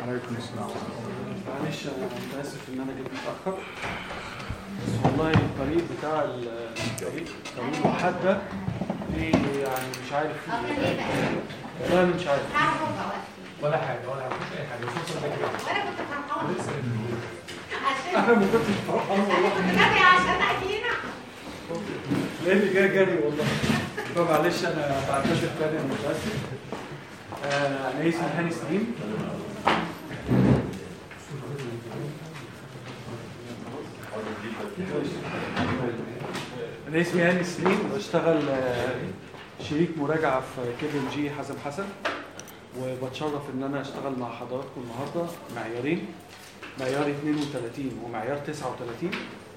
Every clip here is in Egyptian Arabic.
عليكم السلام معلش انا اسف ان انا جيت متاخر بس والله الطريق بتاع الطريق طريق واحد ده فيه يعني مش عارف فيه ايه والله أنا مش عارف ولا حاجه ولا حاجه مفيش اي حاجه بس وصل كده وانا كنت فرحانه لسه انا ما كنتش فرحان والله كنت نادي عشان اجينا لاني جاي جري والله فمعلش انا بعتذر تاني انا متاسف آه، انا اسمي هاني سليم انا اسمي هاني سليم بشتغل آه، شريك مراجعه في كيف ام جي حسن حسن وبتشرف ان انا اشتغل مع حضراتكم النهارده معيارين معيار 32 ومعيار 39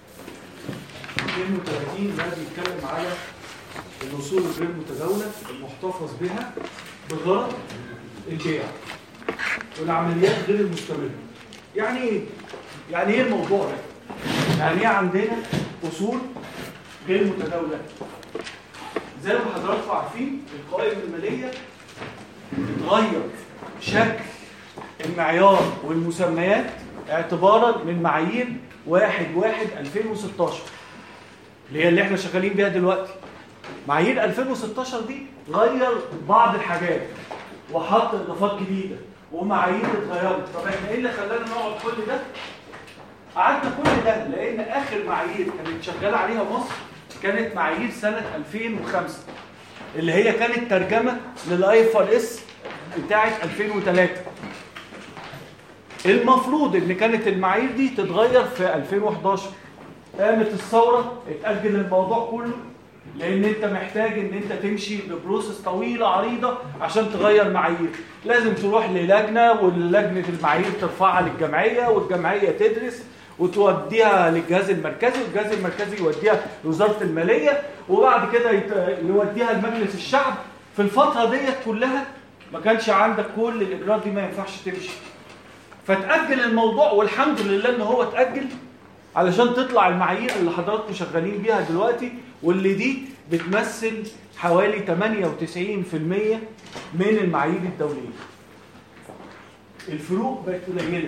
32 ده بيتكلم على الاصول الغير متداوله المحتفظ بها بغرض البيع والعمليات غير المستمره. يعني ايه؟ يعني ايه الموضوع ده؟ يعني ايه عندنا اصول غير متداوله؟ زي ما حضراتكم عارفين القوائم الماليه اتغير شكل المعيار والمسميات اعتبارا من معايير 1 1 2016 اللي هي اللي احنا شغالين بيها دلوقتي معايير 2016 دي غير بعض الحاجات وحط اضافات جديده ومعايير اتغيرت طب احنا ايه اللي خلانا نقعد كل ده قعدنا كل ده لان اخر معايير كانت شغاله عليها مصر كانت معايير سنه 2005 اللي هي كانت ترجمه للاي اف ار اس بتاعه 2003 المفروض ان كانت المعايير دي تتغير في 2011 قامت الثوره اتاجل الموضوع كله لان انت محتاج ان انت تمشي ببروسس طويله عريضه عشان تغير معايير لازم تروح للجنه واللجنه المعايير ترفعها للجمعيه والجمعيه تدرس وتوديها للجهاز المركزي والجهاز المركزي يوديها لوزاره الماليه وبعد كده يت- يوديها لمجلس الشعب في الفتره ديت كلها ما كانش عندك كل الاجراءات دي ما ينفعش تمشي فتأجل الموضوع والحمد لله ان هو اتأجل علشان تطلع المعايير اللي حضراتكم شغالين بيها دلوقتي واللي دي بتمثل حوالي 98% من المعايير الدولية. الفروق بقت قليلة.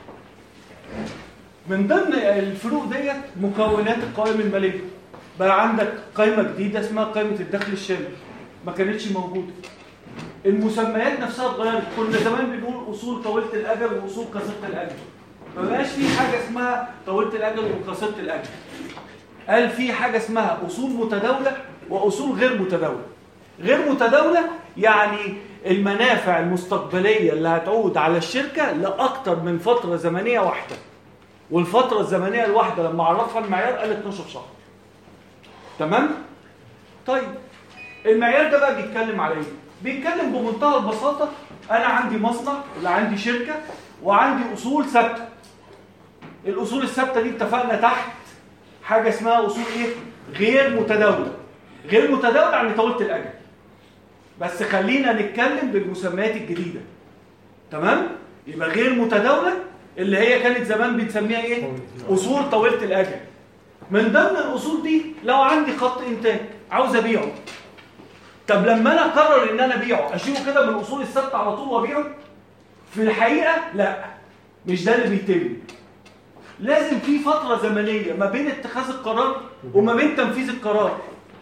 من ضمن الفروق ديت مكونات القوائم المالية. بقى عندك قائمة جديدة اسمها قائمة الدخل الشامل. ما كانتش موجودة. المسميات نفسها اتغيرت كنا زمان بنقول اصول طويله الاجل واصول قصيره الاجل ما بقاش في حاجه اسمها طويله الاجل وقصيره الاجل قال في حاجه اسمها اصول متداوله واصول غير متداوله غير متداوله يعني المنافع المستقبليه اللي هتعود على الشركه لاكثر من فتره زمنيه واحده والفتره الزمنيه الواحده لما عرفها المعيار قال 12 شهر تمام طيب المعيار ده بقى بيتكلم على ايه بيتكلم بمنتهى البساطه انا عندي مصنع ولا عندي شركه وعندي اصول ثابته الاصول الثابته دي اتفقنا تحت حاجه اسمها اصول ايه غير متداوله غير متداوله يعني طويله الاجل بس خلينا نتكلم بالمسميات الجديده تمام يبقى غير متداوله اللي هي كانت زمان بنسميها ايه اصول طويله الاجل من ضمن الاصول دي لو عندي خط انتاج عاوز ابيعه طب لما انا اقرر ان انا ابيعه اشيله كده من الاصول الثابته على طول وابيعه في الحقيقه لا مش ده اللي بيتم لازم في فتره زمنيه ما بين اتخاذ القرار وما بين تنفيذ القرار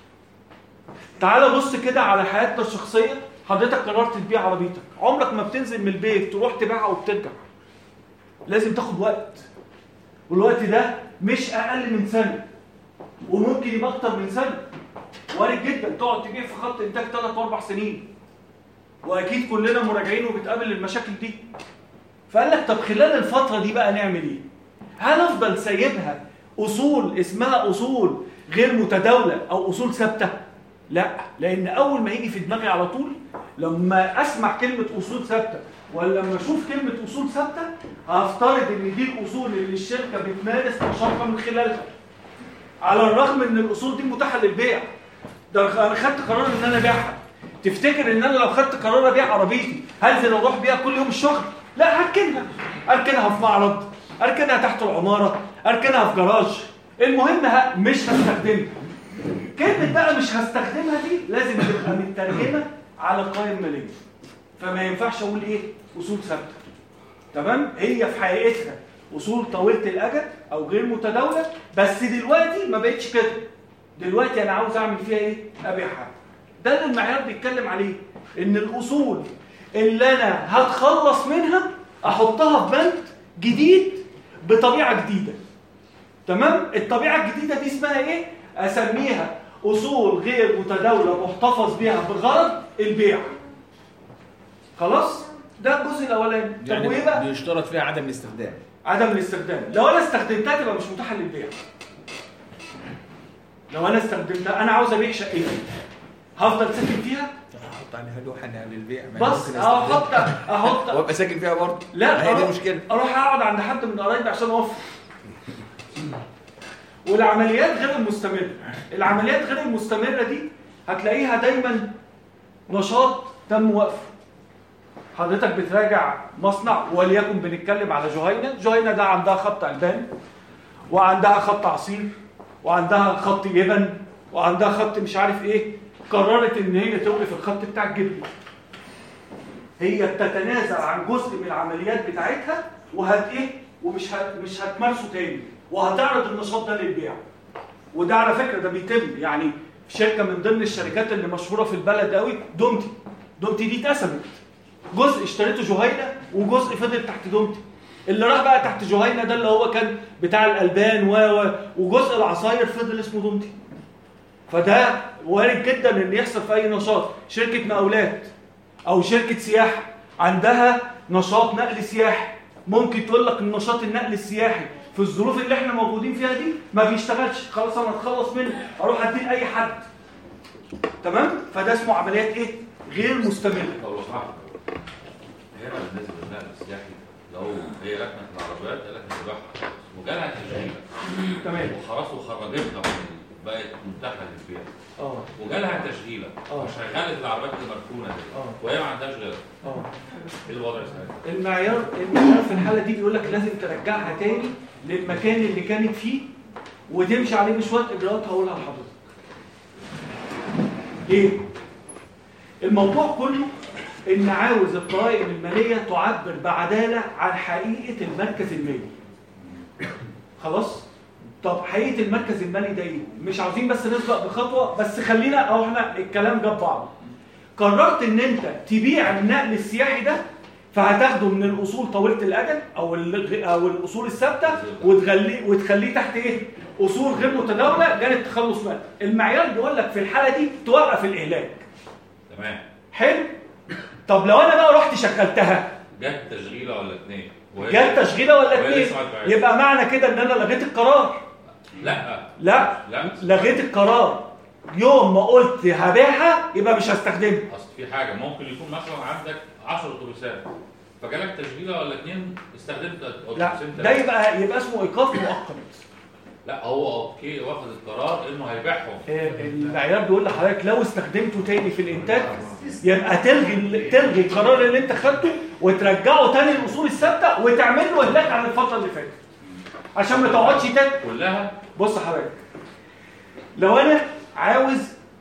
تعال بص كده على حياتنا الشخصيه حضرتك قررت تبيع عربيتك عمرك ما بتنزل من البيت تروح تبيعها وبترجع لازم تاخد وقت والوقت ده مش اقل من سنه وممكن يبقى اكتر من سنه وارد جدا تقعد تبيع في خط انتاج ثلاث واربع سنين واكيد كلنا مراجعين وبتقابل المشاكل دي فقال لك طب خلال الفتره دي بقى نعمل ايه هل افضل سايبها اصول اسمها اصول غير متداوله او اصول ثابته لا لان اول ما يجي في دماغي على طول لما اسمع كلمه اصول ثابته ولا لما اشوف كلمه اصول ثابته هفترض ان دي الاصول اللي الشركه بتمارس نشاطها من خلالها على الرغم ان الاصول دي متاحه للبيع ده انا خدت قرار ان انا ابيعها تفتكر ان انا لو خدت قرار ابيع عربيتي هنزل اروح بيها كل يوم الشغل لا هركنها اركنها في معرض اركنها تحت العماره اركنها في جراج المهم ه- مش هستخدمها كلمه بقى مش هستخدمها دي لازم تبقى مترجمه على القائمه الماليه فما ينفعش اقول ايه اصول ثابته تمام هي في حقيقتها اصول طويله الاجل او غير متداوله بس دلوقتي ما بقتش كده دلوقتي انا عاوز اعمل فيها ايه ابيعها ده اللي المعيار بيتكلم عليه ان الاصول اللي انا هتخلص منها احطها في بند جديد بطبيعه جديده تمام الطبيعه الجديده دي اسمها ايه اسميها اصول غير متداوله محتفظ بها بغرض البيع خلاص ده الجزء الاولاني طب وايه بقى يعني بيشترط فيها عدم الاستخدام عدم الاستخدام لو انا استخدمتها تبقى مش متاحه للبيع لو انا استخدمتها انا عاوز ابيع شقتي هفضل ساكن فيها احط عليها لوحه انها للبيع ما بس ممكن احط أستخدمها. احط وابقى ساكن فيها برضه لا هي دي أروح- مشكله اروح اقعد عند حد من قرايبي عشان اوفر والعمليات غير المستمره العمليات غير المستمره دي هتلاقيها دايما نشاط تم وقفه حضرتك بتراجع مصنع وليكن بنتكلم على جهينه جهينه ده عندها خط البان وعندها خط عصير وعندها خط جبن وعندها خط مش عارف ايه قررت ان هي توقف الخط بتاع الجبن هي بتتنازل عن جزء من العمليات بتاعتها وهت ايه ومش هت مش هتمارسه تاني وهتعرض النشاط ده للبيع وده على فكره ده بيتم يعني في شركه من ضمن الشركات اللي مشهوره في البلد قوي دومتي دومتي دي اتقسمت جزء اشتريته جهينه وجزء فضل تحت دومتي اللي راح بقى تحت جهينه ده اللي هو كان بتاع الالبان و و- وجزء العصاير فضل اسمه دومتي فده وارد جدا ان يحصل في اي نشاط شركه مقاولات او شركه سياحه عندها نشاط نقل سياحي ممكن تقول لك النشاط النقل السياحي في الظروف اللي احنا موجودين فيها دي ما بيشتغلش خلاص انا اتخلص منه اروح اديه لاي حد تمام فده اسمه عمليات ايه غير مستمره طب لو سمحت هنا بالنسبه للنقل السياحي لو هي ركنت العربيات قال لك نذبحها وجالها تشغيله تمام وخلاص وخرجتها من- بقت متاحه للبيع اه وجالها تشغيله آه. وشغلت العربيات المركونه دي اه وهي ما عندهاش غيرها اه ايه الوضع ساعتها؟ المعيار المعيار في الحاله دي بيقول لك لازم ترجعها تاني للمكان اللي كانت فيه وتمشي عليه بشويه اجراءات هقولها لحضرتك. ليه؟ الموضوع كله ان عاوز القوائم الماليه تعبر بعداله عن حقيقه المركز المالي. خلاص؟ طب حقيقه المركز المالي ده ايه؟ مش عاوزين بس نسبق بخطوه بس خلينا او احنا الكلام جاب بعضه. قررت ان انت تبيع النقل السياحي ده فهتاخده من الاصول طويله الاجل او ال- او الاصول الثابته وتخليه وتخليه تحت ايه؟ اصول غير متداوله جانب التخلص منها. المعيار بيقول لك في الحاله دي توقف الاهلاك. تمام حلو؟ طب لو انا بقى رحت شغلتها جت تشغيله ولا اتنين وهي- جت تشغيله ولا وهي اتنين لسه ما اتباعتش. يبقى معنى كده ان انا لغيت القرار لا لا لا لغيت القرار يوم ما قلت هبيعها يبقى مش هستخدمها اصل في حاجه ممكن يكون مثلا عندك 10 اتوبيسات فجالك تشغيله ولا اتنين استخدمت لا اتوبيسين ده تلاتة. يبقى يبقى اسمه ايقاف مؤقت لا هو اوكي واخد القرار انه هيبيعهم المعيار بيقول لحضرتك لو استخدمته تاني في الانتاج يبقى تلغي تلغي القرار اللي انت خدته وترجعه تاني للاصول الثابته وتعمل له اهلاك عن الفتره اللي فاتت عشان ما تقعدش تاني كلها بص حضرتك لو انا عاوز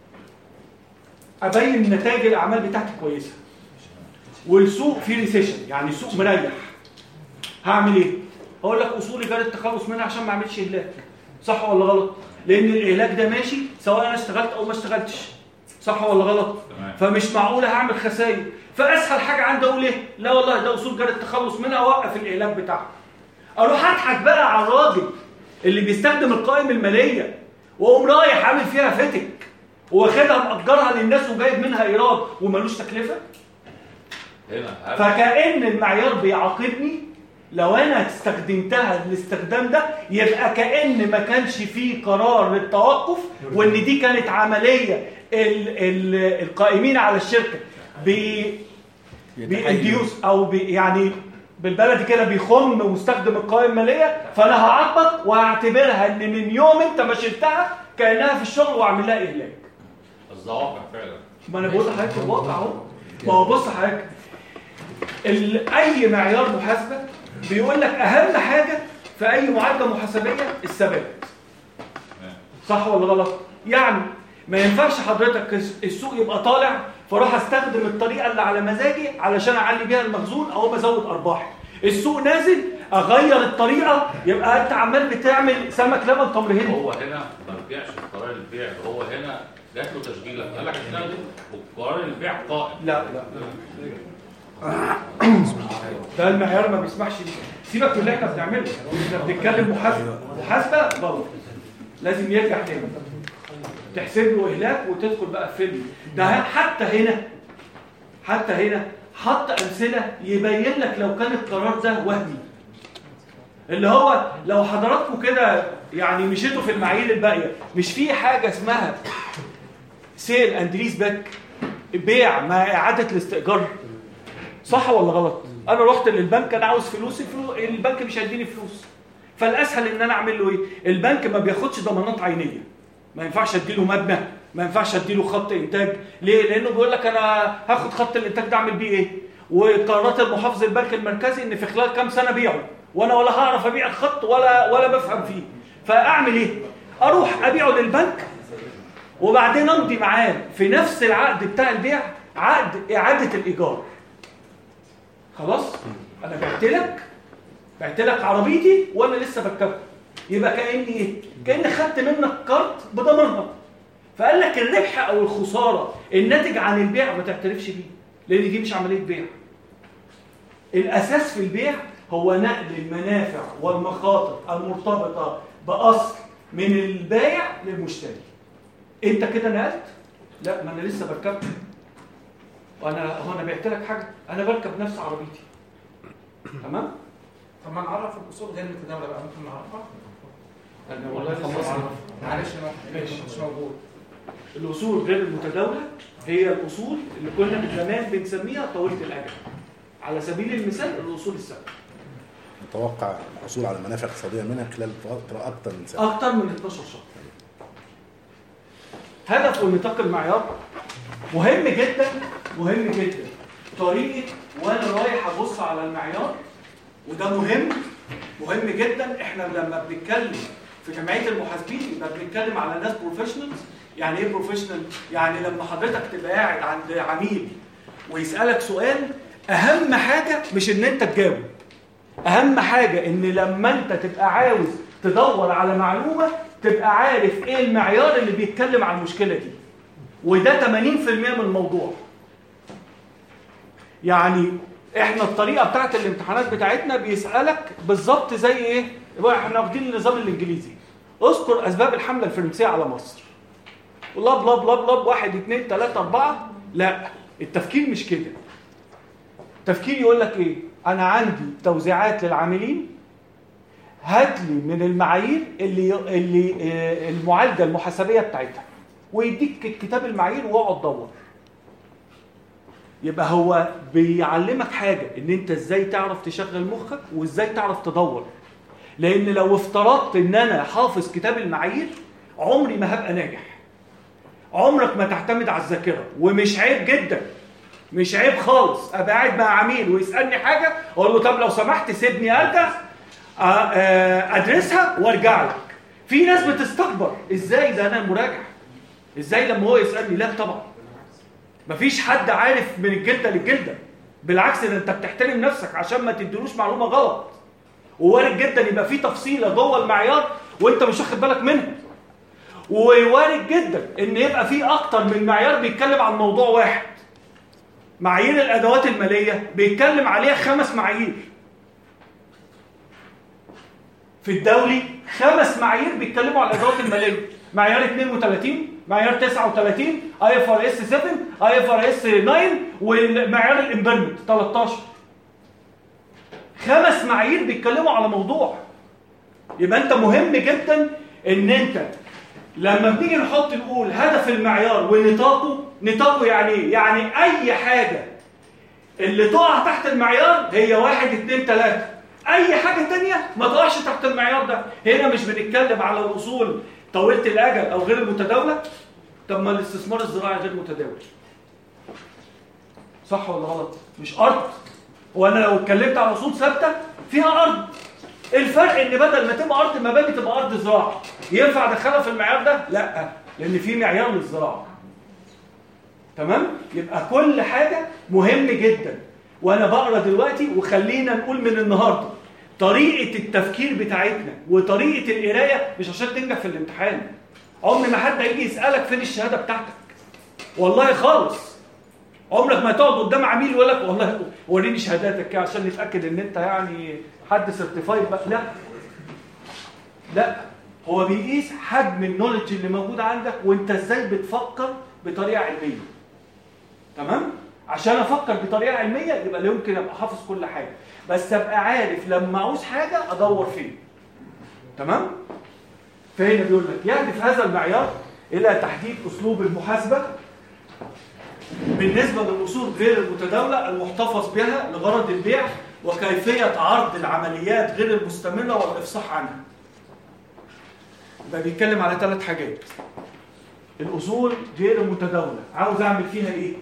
ابين نتائج الاعمال بتاعتي كويسه والسوق فيه ريسيشن يعني السوق مريح هعمل ايه هقول لك اصولي جاري التخلص منها عشان ما اعملش اهلاك صح ولا غلط لان الاهلاك ده ماشي سواء انا اشتغلت او ما اشتغلتش صح ولا غلط تمام فمش معقوله هعمل خسائر فاسهل حاجه عندي اقول ايه لا والله ده اصول جاري التخلص منها اوقف الاهلاك بتاعها اروح اضحك بقى على الراجل اللي بيستخدم القائم الماليه واقوم رايح عامل فيها فتك واخدها مأجرها للناس وجايب منها ايراد وملوش تكلفه هنا هل فكأن المعيار بيعاقبني لو انا استخدمتها الاستخدام ده يبقى كأن ما كانش فيه قرار للتوقف وان دي كانت عمليه ال ال القائمين على الشركه بي بينديوس او بي يعني بالبلدي كده بيخم مستخدم القوائم الماليه فانا هعاقبك وهعتبرها ان من يوم انت ما شلتها كانها في الشغل واعمل لها اهلاك الظواهر فعلا ما انا بقول لحضرتك الواقع اهو ما هو بص حضرتك ال- اي معيار محاسبه بيقول لك اهم حاجه في اي معادله محاسبيه الثبات تمام. صح ولا غلط يعني ما ينفعش حضرتك الس- السوق يبقى طالع فاروح استخدم الطريقه اللي على مزاجي علشان اعلي بيها المخزون او بزود ارباحي السوق نازل اغير الطريقه يبقى انت عمال بتعمل سمك لبن تمر هندي هو هنا ما رجعش في قرار البيع هو هنا جات له تشغيله قال لك اشتغل وقرار البيع قائم لا لا ده المعيار ما بيسمحش بيه سيبك من اللي احنا بنعمله احنا بنتكلم محاسبه محاسبه غلط لازم يرجع تاني تحسب له اهلاك وتدخل بقى في فيلم ده حتى هنا حتى هنا حط امثله يبين لك لو كان القرار ده وهمي اللي هو لو حضراتكم كده يعني مشيتوا في المعايير الباقيه مش في حاجه اسمها سيل اند ليز باك بيع مع اعاده الاستئجار صح ولا غلط انا رحت للبنك انا عاوز فلوس الفلوس البنك مش هيديني فلوس فالاسهل ان انا اعمل له ايه البنك ما بياخدش ضمانات عينيه ما ينفعش اديله مبنى ما ينفعش اديله خط انتاج ليه لانه بيقول لك انا هاخد خط الانتاج ده اعمل بيه ايه وقرارات المحافظ البنك المركزي ان في خلال كام سنه بيعه وانا ولا هعرف ابيع الخط ولا ولا بفهم فيه فاعمل ايه اروح ابيعه للبنك وبعدين امضي معاه في نفس العقد بتاع البيع عقد اعاده الايجار خلاص انا بعت لك بعت لك عربيتي وانا لسه بركبها يبقى كاني ايه كاني خدت منك كارت بضمانها فقال لك الربح او الخساره الناتج عن البيع ما تعترفش بيه لان دي مش عمليه بيع الاساس في البيع هو نقل المنافع والمخاطر المرتبطه باصل من البائع للمشتري انت كده نقلت لا ما انا لسه بركبها وانا هو انا بعت لك حاجه انا بركب نفس عربيتي تمام طب ما نعرف الاصول غير المتداوله بقى ممكن نعرفها انا والله خلصنا معلش ما ماشي مش موجود الاصول غير المتداوله هي الاصول اللي كنا من زمان بنسميها طويله الاجل على سبيل المثال الاصول السبعه نتوقع الحصول على منافع اقتصاديه منها خلال فتره اكثر من سنه اكتر من 12 شهر هدف ونطاق المعيار مهم جدا مهم جدا طريقه وانا رايح ابص على المعيار وده مهم مهم جدا احنا لما بنتكلم في جمعيه المحاسبين يبقى بنتكلم على ناس بروفيشنالز يعني ايه بروفيشنال يعني لما حضرتك تبقى قاعد عند عميل ويسالك سؤال اهم حاجه مش ان انت تجاوب اهم حاجه ان لما انت تبقى عاوز تدور على معلومه تبقى عارف ايه المعيار اللي بيتكلم عن المشكله دي وده 80% من الموضوع يعني احنا الطريقه بتاعت الامتحانات بتاعتنا بيسالك بالظبط زي ايه يبقى احنا واخدين النظام الانجليزي اذكر اسباب الحمله الفرنسيه على مصر بلا بلا بلا بلا واحد اتنين تلاته اربعه لا التفكير مش كده التفكير يقول لك ايه انا عندي توزيعات للعاملين هات لي من المعايير اللي اللي آه، المعالجه المحاسبيه بتاعتها ويديك كتاب المعايير واقعد دور يبقى هو بيعلمك حاجه ان انت ازاي تعرف تشغل مخك وازاي تعرف تدور لان لو افترضت ان انا حافظ كتاب المعايير عمري ما هبقى ناجح عمرك ما تعتمد على الذاكره ومش عيب جدا مش عيب خالص ابقى قاعد مع عميل ويسالني حاجه اقول له طب لو سمحت سيبني ارجع آه، آه، ادرسها وارجع لك في ناس بتستكبر ازاي ده انا مراجع ازاي لما هو يسالني لا طبعا مفيش حد عارف من الجلده للجلده بالعكس ده انت بتحترم نفسك عشان ما تديلوش معلومه غلط ووارد جدا يبقى في تفصيله جوه المعيار وانت مش واخد بالك منها ووارد جدا ان يبقى في اكتر من معيار بيتكلم عن موضوع واحد معايير الادوات الماليه بيتكلم عليها خمس معايير في الدولي خمس معايير بيتكلموا على الادوات الماليه معيار 32 معيار 39 اي اف ار اس 7 اي اف ار اس 9 والمعيار الامبيرمنت 13 خمس معايير بيتكلموا على موضوع يبقى انت مهم جدا ان انت لما بنيجي نحط نقول هدف المعيار ونطاقه نطاقه يعني ايه؟ يعني اي حاجه اللي تقع تحت المعيار هي واحد اتنين تلاته اي حاجه تانية ما تقعش تحت المعيار ده هنا مش بنتكلم على الاصول طويله الاجل او غير المتداوله طب ما الاستثمار الزراعي غير متداول صح ولا غلط مش ارض وانا لو اتكلمت على اصول ثابته فيها ارض الفرق ان بدل ما تبقى ارض مباني تبقى ارض زراعه ينفع ادخلها في المعيار ده لا لان في معيار للزراعه تمام يبقى كل حاجه مهم جدا وانا بقرا دلوقتي وخلينا نقول من النهارده طريقه التفكير بتاعتنا وطريقه القرايه مش عشان تنجح في الامتحان عمر ما حد هيجي يسالك فين الشهاده بتاعتك والله خالص عمرك ما تقعد قدام عميل يقول لك والله وريني شهاداتك كده عشان نتاكد ان انت يعني حد سيرتيفايد بقى لا لا هو بيقيس حجم النولج اللي موجود عندك وانت ازاي بتفكر بطريقه علميه تمام عشان افكر بطريقه علميه يبقى لا يمكن ابقى حافظ كل حاجه بس ابقى عارف لما اعوز حاجه ادور فين تمام فهنا بيقول لك يهدف هذا المعيار الى تحديد اسلوب المحاسبه بالنسبه للاصول غير المتداوله المحتفظ بها لغرض البيع وكيفيه عرض العمليات غير المستمره والافصاح عنها يبقى بيتكلم على ثلاث حاجات الاصول غير المتداوله عاوز اعمل فيها ايه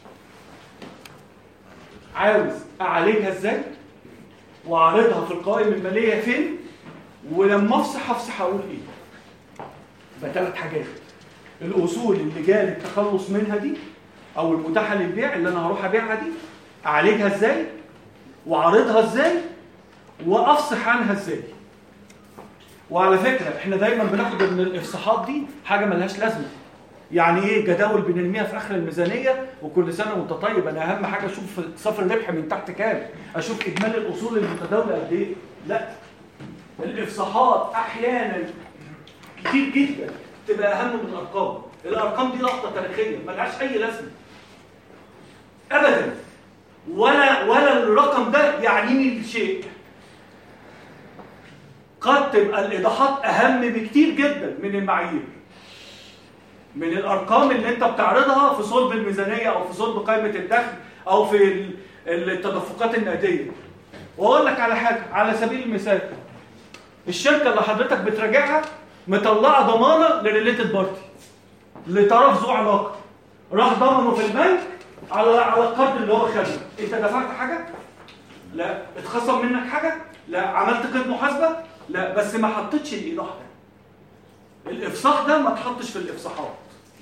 عاوز اعالجها ازاي واعرضها في القوائم الماليه فين ولما افصح افصح اقول ايه يبقى ثلاث حاجات الاصول اللي جاء للتخلص منها دي او المتاحه للبيع اللي انا هروح ابيعها دي اعالجها ازاي واعرضها ازاي وافصح عنها ازاي وعلى فكره احنا دايما بناخد ان الافصاحات دي حاجه ملهاش لازمه يعني ايه جداول بنرميها في اخر الميزانيه وكل سنه وانت طيب انا اهم حاجه اشوف صافي الربح من تحت كام اشوف اجمالي الاصول المتداوله قد ايه لا الافصاحات احيانا كتير جدا تبقى اهم من الارقام الارقام دي لقطه تاريخيه ملهاش اي لازمه ابدا ولا ولا الرقم ده يعنيني شيء قد تبقى الايضاحات اهم بكتير جدا من المعايير من الارقام اللي انت بتعرضها في صلب الميزانيه او في صلب قائمه الدخل او في ال- التدفقات النقديه واقول لك على حاجه على سبيل المثال الشركه اللي حضرتك بتراجعها مطلعه ضمانه لريليتد بارتي لطرف ذو علاقه راح ضمنه في البنك على على القرض اللي هو خده انت دفعت حاجه لا اتخصم منك حاجه لا عملت قيد محاسبه لا بس ما حطيتش الايضاح ده الافصاح ده ما اتحطش في الافصاحات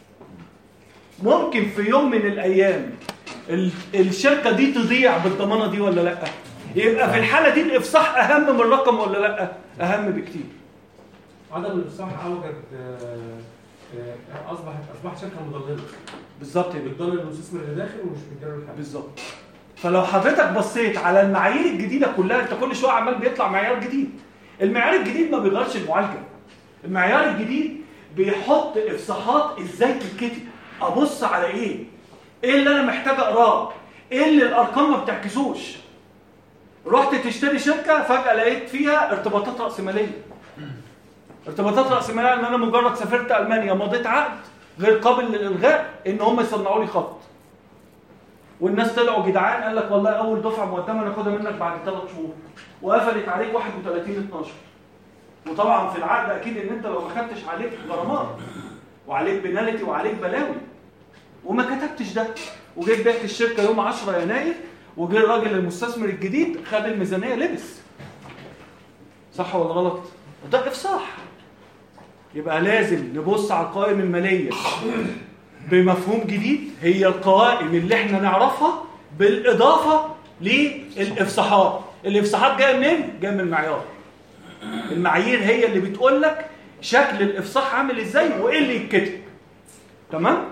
ممكن في يوم من الايام ال- الشركه دي تضيع بالضمانه دي ولا لا يبقى في الحاله دي الافصاح اهم من الرقم ولا لا اهم بكتير عدم الافصاح اوجد آه، آه، اصبحت اصبحت شركه مضلله بالظبط كده بتضلل المستثمر اللي داخل ومش بتديله الحاجه بالظبط فلو حضرتك بصيت على المعايير الجديده كلها انت كل شويه عمال بيطلع معيار جديد المعيار الجديد ما بيغيرش المعالجه المعيار الجديد بيحط افصاحات ازاي تتكتب ابص على ايه ايه اللي انا محتاج اقراه ايه اللي الارقام ما بتعكسوش رحت تشتري شركه فجاه لقيت فيها ارتباطات راسماليه ارتباطات راسماليه ان انا مجرد سافرت المانيا مضيت عقد غير قابل للالغاء ان هم يصنعوا لي خط والناس طلعوا جدعان قال لك والله اول دفعه مقدمه ناخدها منك بعد ثلاث شهور وقفلت عليك 31 12 وطبعا في العقد اكيد ان انت لو ما خدتش عليك غرامات وعليك بنالتي وعليك بلاوي وما كتبتش ده وجيت بعت الشركه يوم 10 يناير وجه الراجل المستثمر الجديد خد الميزانيه لبس صح ولا غلط؟ وده افصاح يبقى لازم نبص على القوائم الماليه بمفهوم جديد هي القوائم اللي احنا نعرفها بالاضافه للافصاحات الافصاحات جايه منين جايه من المعيار المعايير هي اللي بتقول لك شكل الافصاح عامل ازاي وايه اللي يتكتب تمام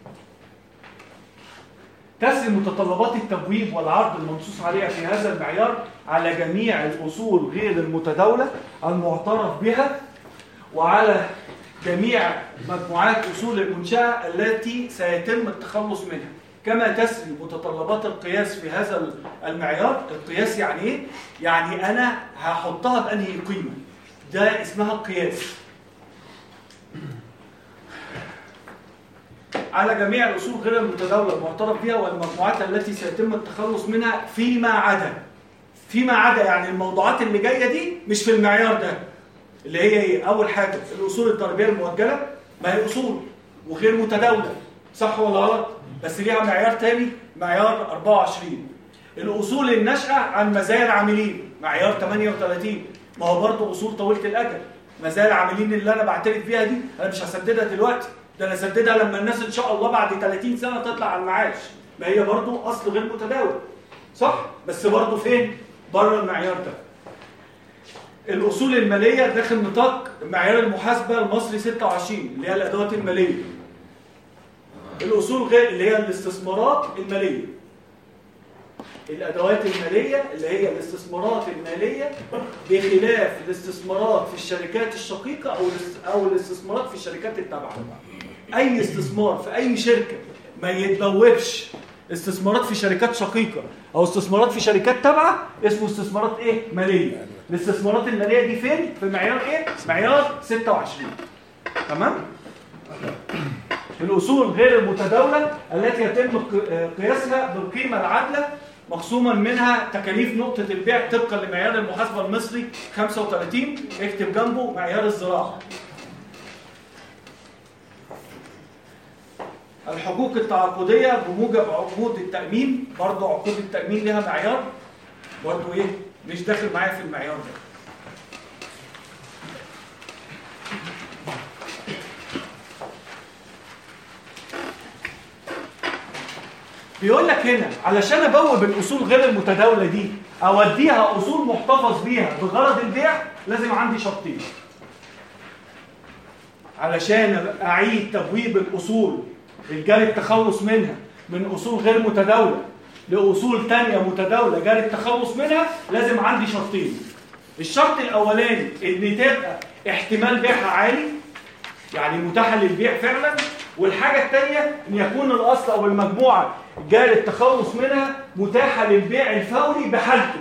تسري متطلبات التبويب والعرض المنصوص عليها في هذا المعيار على جميع الاصول غير المتداوله المعترف بها وعلى جميع مجموعات اصول المنشاه التي سيتم التخلص منها كما تسري متطلبات القياس في هذا المعيار القياس يعني ايه يعني انا هحطها بانهي قيمه ده اسمها القياس على جميع الاصول غير المتداوله المعترف بها والمجموعات التي سيتم التخلص منها فيما عدا فيما عدا يعني الموضوعات اللي جايه دي مش في المعيار ده اللي هي ايه اول حاجه الاصول الضريبيه المؤجله ما هي اصول وغير متداوله صح ولا غلط بس ليها معيار تاني معيار 24 الاصول الناشئه عن مزايا العاملين معيار 38 ما هو برضه اصول طويله الاجل مزايا العاملين اللي انا بعترف بيها دي انا مش هسددها دلوقتي ده انا اسددها لما الناس ان شاء الله بعد 30 سنه تطلع على المعاش ما هي برضه اصل غير متداول صح بس برضه فين بره المعيار ده الاصول الماليه داخل نطاق معيار المحاسبه المصري 26 اللي هي الادوات الماليه الاصول غير اللي هي الاستثمارات الماليه الادوات الماليه اللي هي الاستثمارات الماليه بخلاف الاستثمارات في الشركات الشقيقه او الاس- او الاستثمارات في الشركات التابعه اي استثمار في اي شركه ما يتبوبش استثمارات في شركات شقيقه او استثمارات في شركات تابعه اسمه استثمارات ايه ماليه الاستثمارات الماليه دي فين في معيار ايه معيار 26 تمام الاصول غير المتداوله التي يتم ق- قياسها بالقيمه العادله مقسوما منها تكاليف نقطة البيع طبقا لمعيار المحاسبة المصري 35 اكتب جنبه معيار الزراعة الحقوق التعاقدية بموجب عقود التأمين برضه عقود التأمين لها معيار برضه ايه مش داخل معايا في المعيار ده بيقول لك هنا علشان ابوب الاصول غير المتداوله دي اوديها اصول محتفظ بيها بغرض البيع لازم عندي شرطين علشان اعيد تبويب الاصول الجاري التخلص منها من اصول غير متداوله لاصول تانية متداوله جاري التخلص منها لازم عندي شرطين الشرط الاولاني ان تبقى احتمال بيعها عالي يعني متاحه للبيع فعلا والحاجه الثانيه ان يكون الاصل او المجموعه جاري التخلص منها متاحه للبيع الفوري بحالته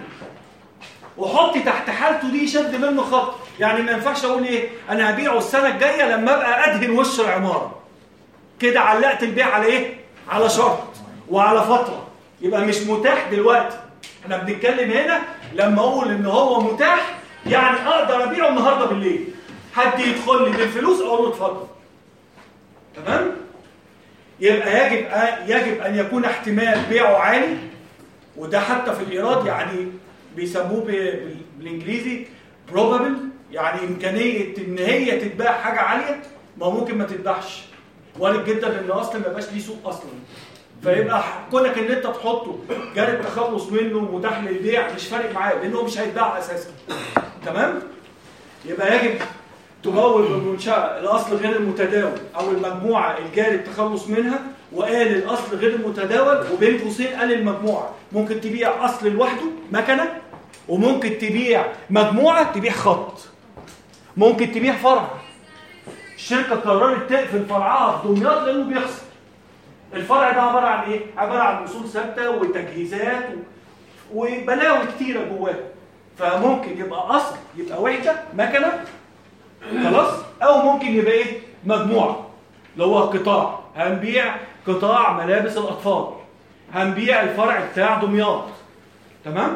وحط تحت حالته دي شد منه خط يعني ما ينفعش اقول ايه انا هبيعه السنه الجايه لما ابقى ادهن وش العماره كده علقت البيع على ايه على شرط وعلى فتره يبقى مش متاح دلوقتي احنا بنتكلم هنا لما اقول ان هو متاح يعني اقدر ابيعه النهارده بالليل حد يدخل لي بالفلوس اقول له اتفضل تمام يبقى يجب أ- يجب ان يكون احتمال بيعه عالي وده حتى في الايراد يعني بيسموه ب- بال- بالانجليزي probable يعني امكانيه ان هي تتباع حاجه عاليه ما هو ممكن ما تتباعش وارد جدا ان اصلا ما يبقاش ليه سوق اصلا فيبقى ح- كونك ان انت تحطه جاري التخلص منه متاح للبيع مش فارق معاه لانه هو مش هيتباع اساسا تمام يبقى يجب تبوب المنشأة الأصل غير المتداول أو المجموعة الجاري التخلص منها وقال الأصل غير المتداول وبين قوسين قال المجموعة ممكن تبيع أصل لوحده مكنة وممكن تبيع مجموعة تبيع خط ممكن تبيع فرع الشركة قررت تقفل فرعها في دمياط لأنه بيخسر الفرع ده عبارة عن إيه؟ عبارة عن أصول ثابتة وتجهيزات و... وبلاوي كتيرة جواه فممكن يبقى أصل يبقى وحدة مكنة خلاص او ممكن يبقى ايه مجموعه اللي هو قطاع هنبيع قطاع ملابس الاطفال هنبيع الفرع بتاع دمياط تمام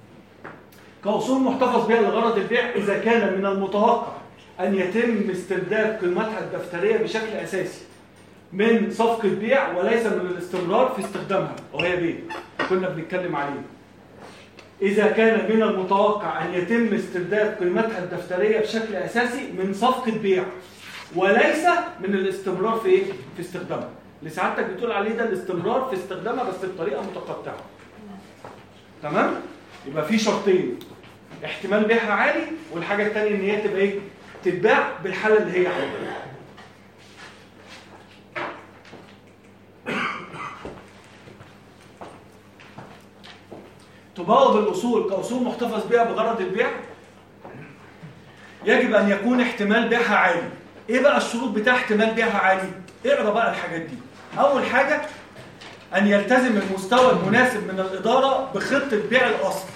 كاصول محتفظ بها لغرض البيع اذا كان من المتوقع ان يتم استرداد قيمتها الدفتريه بشكل اساسي من صفقه بيع وليس من الاستمرار في استخدامها وهي بيع كنا بنتكلم عليه إذا كان من المتوقع أن يتم استرداد قيمتها الدفترية بشكل أساسي من صفقة بيع وليس من الاستمرار في إيه؟ في استخدامها اللي سعادتك بتقول عليه ده الاستمرار في استخدامها بس بطريقة متقطعة تمام؟ يبقى في شرطين احتمال بيعها عالي والحاجة الثانية إن هي تبقى إيه؟ تتباع بالحالة اللي هي عليها تبوب الأصول كأصول محتفظ بها بغرض البيع يجب أن يكون احتمال بيعها عالي إيه بقى الشروط بتاع احتمال بيعها عالي؟ اقرا بقى الحاجات دي أول حاجة أن يلتزم المستوى المناسب من الإدارة بخطة بيع الأصل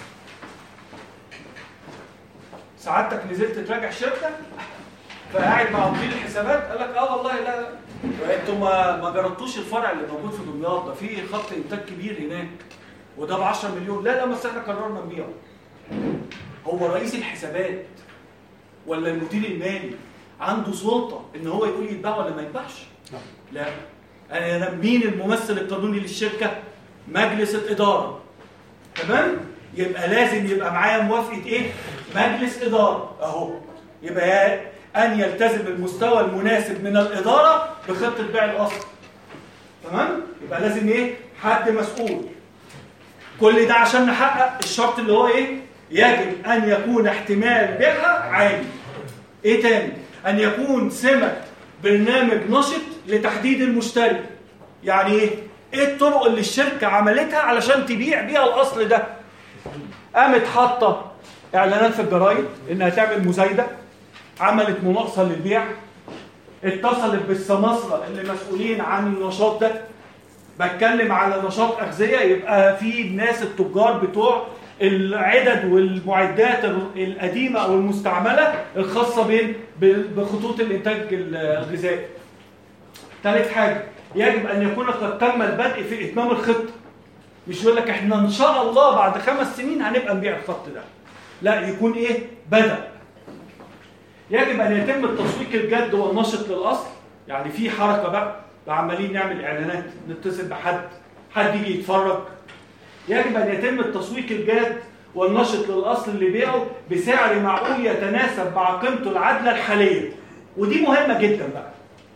سعادتك نزلت تراجع شركة فقاعد مع مدير الحسابات قال لك اه والله لا لا انتوا ما ما جربتوش الفرع اللي موجود في دمياط ده في خط انتاج كبير هناك وده ب 10 مليون لا لا بس احنا قررنا نبيعه هو رئيس الحسابات ولا المدير المالي عنده سلطه ان هو يقول يتباع ولا ما يتباعش لا انا أنا مين الممثل القانوني للشركه مجلس الاداره تمام يبقى لازم يبقى معايا موافقه ايه مجلس اداره اهو يبقى يا- ان يلتزم المستوى المناسب من الاداره بخطه بيع الاصل تمام يبقى لازم ايه حد مسؤول كل ده عشان نحقق الشرط اللي هو ايه يجب ان يكون احتمال بيعها عالي ايه تاني ان يكون سمة برنامج نشط لتحديد المشتري يعني ايه ايه الطرق اللي الشركة عملتها علشان تبيع بيها الاصل ده قامت حاطة اعلانات في الجرايد انها تعمل مزايدة عملت مناقصة للبيع اتصلت بالسماسرة اللي مسؤولين عن النشاط ده بتكلم على نشاط أغذية يبقى في ناس التجار بتوع العدد والمعدات القديمة أو المستعملة الخاصة بين بخطوط الإنتاج الغذائي. ثالث حاجة يجب أن يكون قد تم البدء في إتمام الخطة. مش يقول لك إحنا إن شاء الله بعد خمس سنين هنبقى نبيع الخط ده. لا يكون إيه؟ بدأ. يجب أن يتم التسويق الجاد والنشط للأصل. يعني في حركة بقى عمالين نعمل اعلانات نتصل بحد حد يجي يتفرج يجب ان يتم التسويق الجاد والنشط للاصل اللي بيعه بسعر معقول يتناسب مع قيمته العادله الحاليه ودي مهمه جدا بقى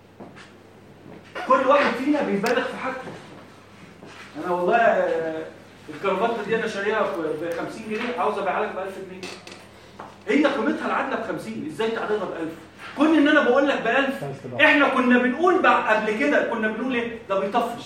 كل واحد فينا بيبالغ في حاجته انا والله آه، الكرافته دي انا شاريها ب 50 جنيه عاوز ابيعها لك ب 1000 جنيه هي قيمتها العادله ب 50 ازاي تعرضها ب 1000 كون ان انا بقول لك ب 1000 احنا كنا بنقول بقى قبل كده كنا بنقول ايه ده بيطفش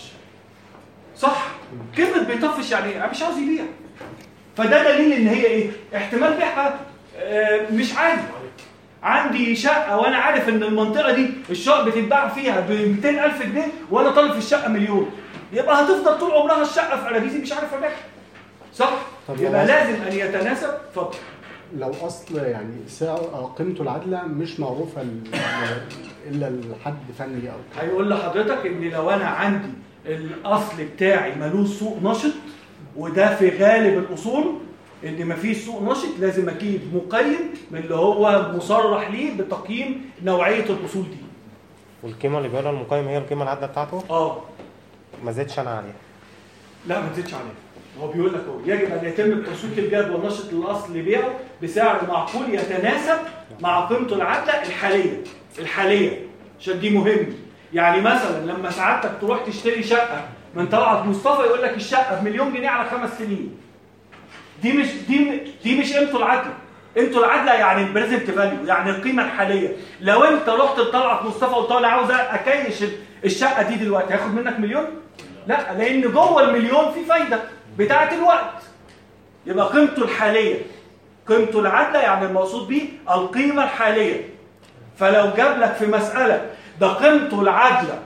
صح كلمه بيطفش يعني ايه أنا مش عاوز يبيع فده دليل ان هي ايه احتمال بيعها آه، مش عالي عندي شقه وانا عارف ان المنطقه دي الشقه بتتباع فيها ب 200000 جنيه وانا طالب في الشقه مليون يبقى هتفضل طول عمرها الشقه في ارابيزي مش عارف ابيعها صح طب لو يبقى عايز- لازم ان يتناسب اتفضل لو اصل يعني سعر أو قيمته العادله مش معروفه ل- الا لحد فني او كده هيقول لحضرتك ان لو انا عندي الاصل بتاعي ملوش سوق نشط وده في غالب الاصول ان مفيش سوق نشط لازم اجيب مقيم من اللي هو مصرح ليه بتقييم نوعيه الاصول دي والقيمه اللي بيقولها المقيم هي القيمه العادله بتاعته اه ما زدتش انا عليها لا ما تزيدش عليها هو بيقول لك اهو يجب ان يتم التسويق الجاد والنشط للاصل لبيعه بسعر معقول يتناسب مع قيمته العادله الحاليه الحاليه عشان دي مهم يعني مثلا لما سعادتك تروح تشتري شقه من طلعت مصطفى يقول لك الشقه بمليون جنيه على خمس سنين دي مش دي دي مش قيمته العادله قيمته العادله يعني البريزنت فاليو يعني القيمه الحاليه لو انت رحت لطلعت مصطفى وقلت له انا عاوز اكيش الشقه دي دلوقتي هياخد منك مليون لا لان جوه المليون في فايده بتاعه الوقت يبقى قيمته الحاليه قيمته العادله يعني المقصود بيه القيمه الحاليه فلو جاب لك في مساله ده قيمته العادله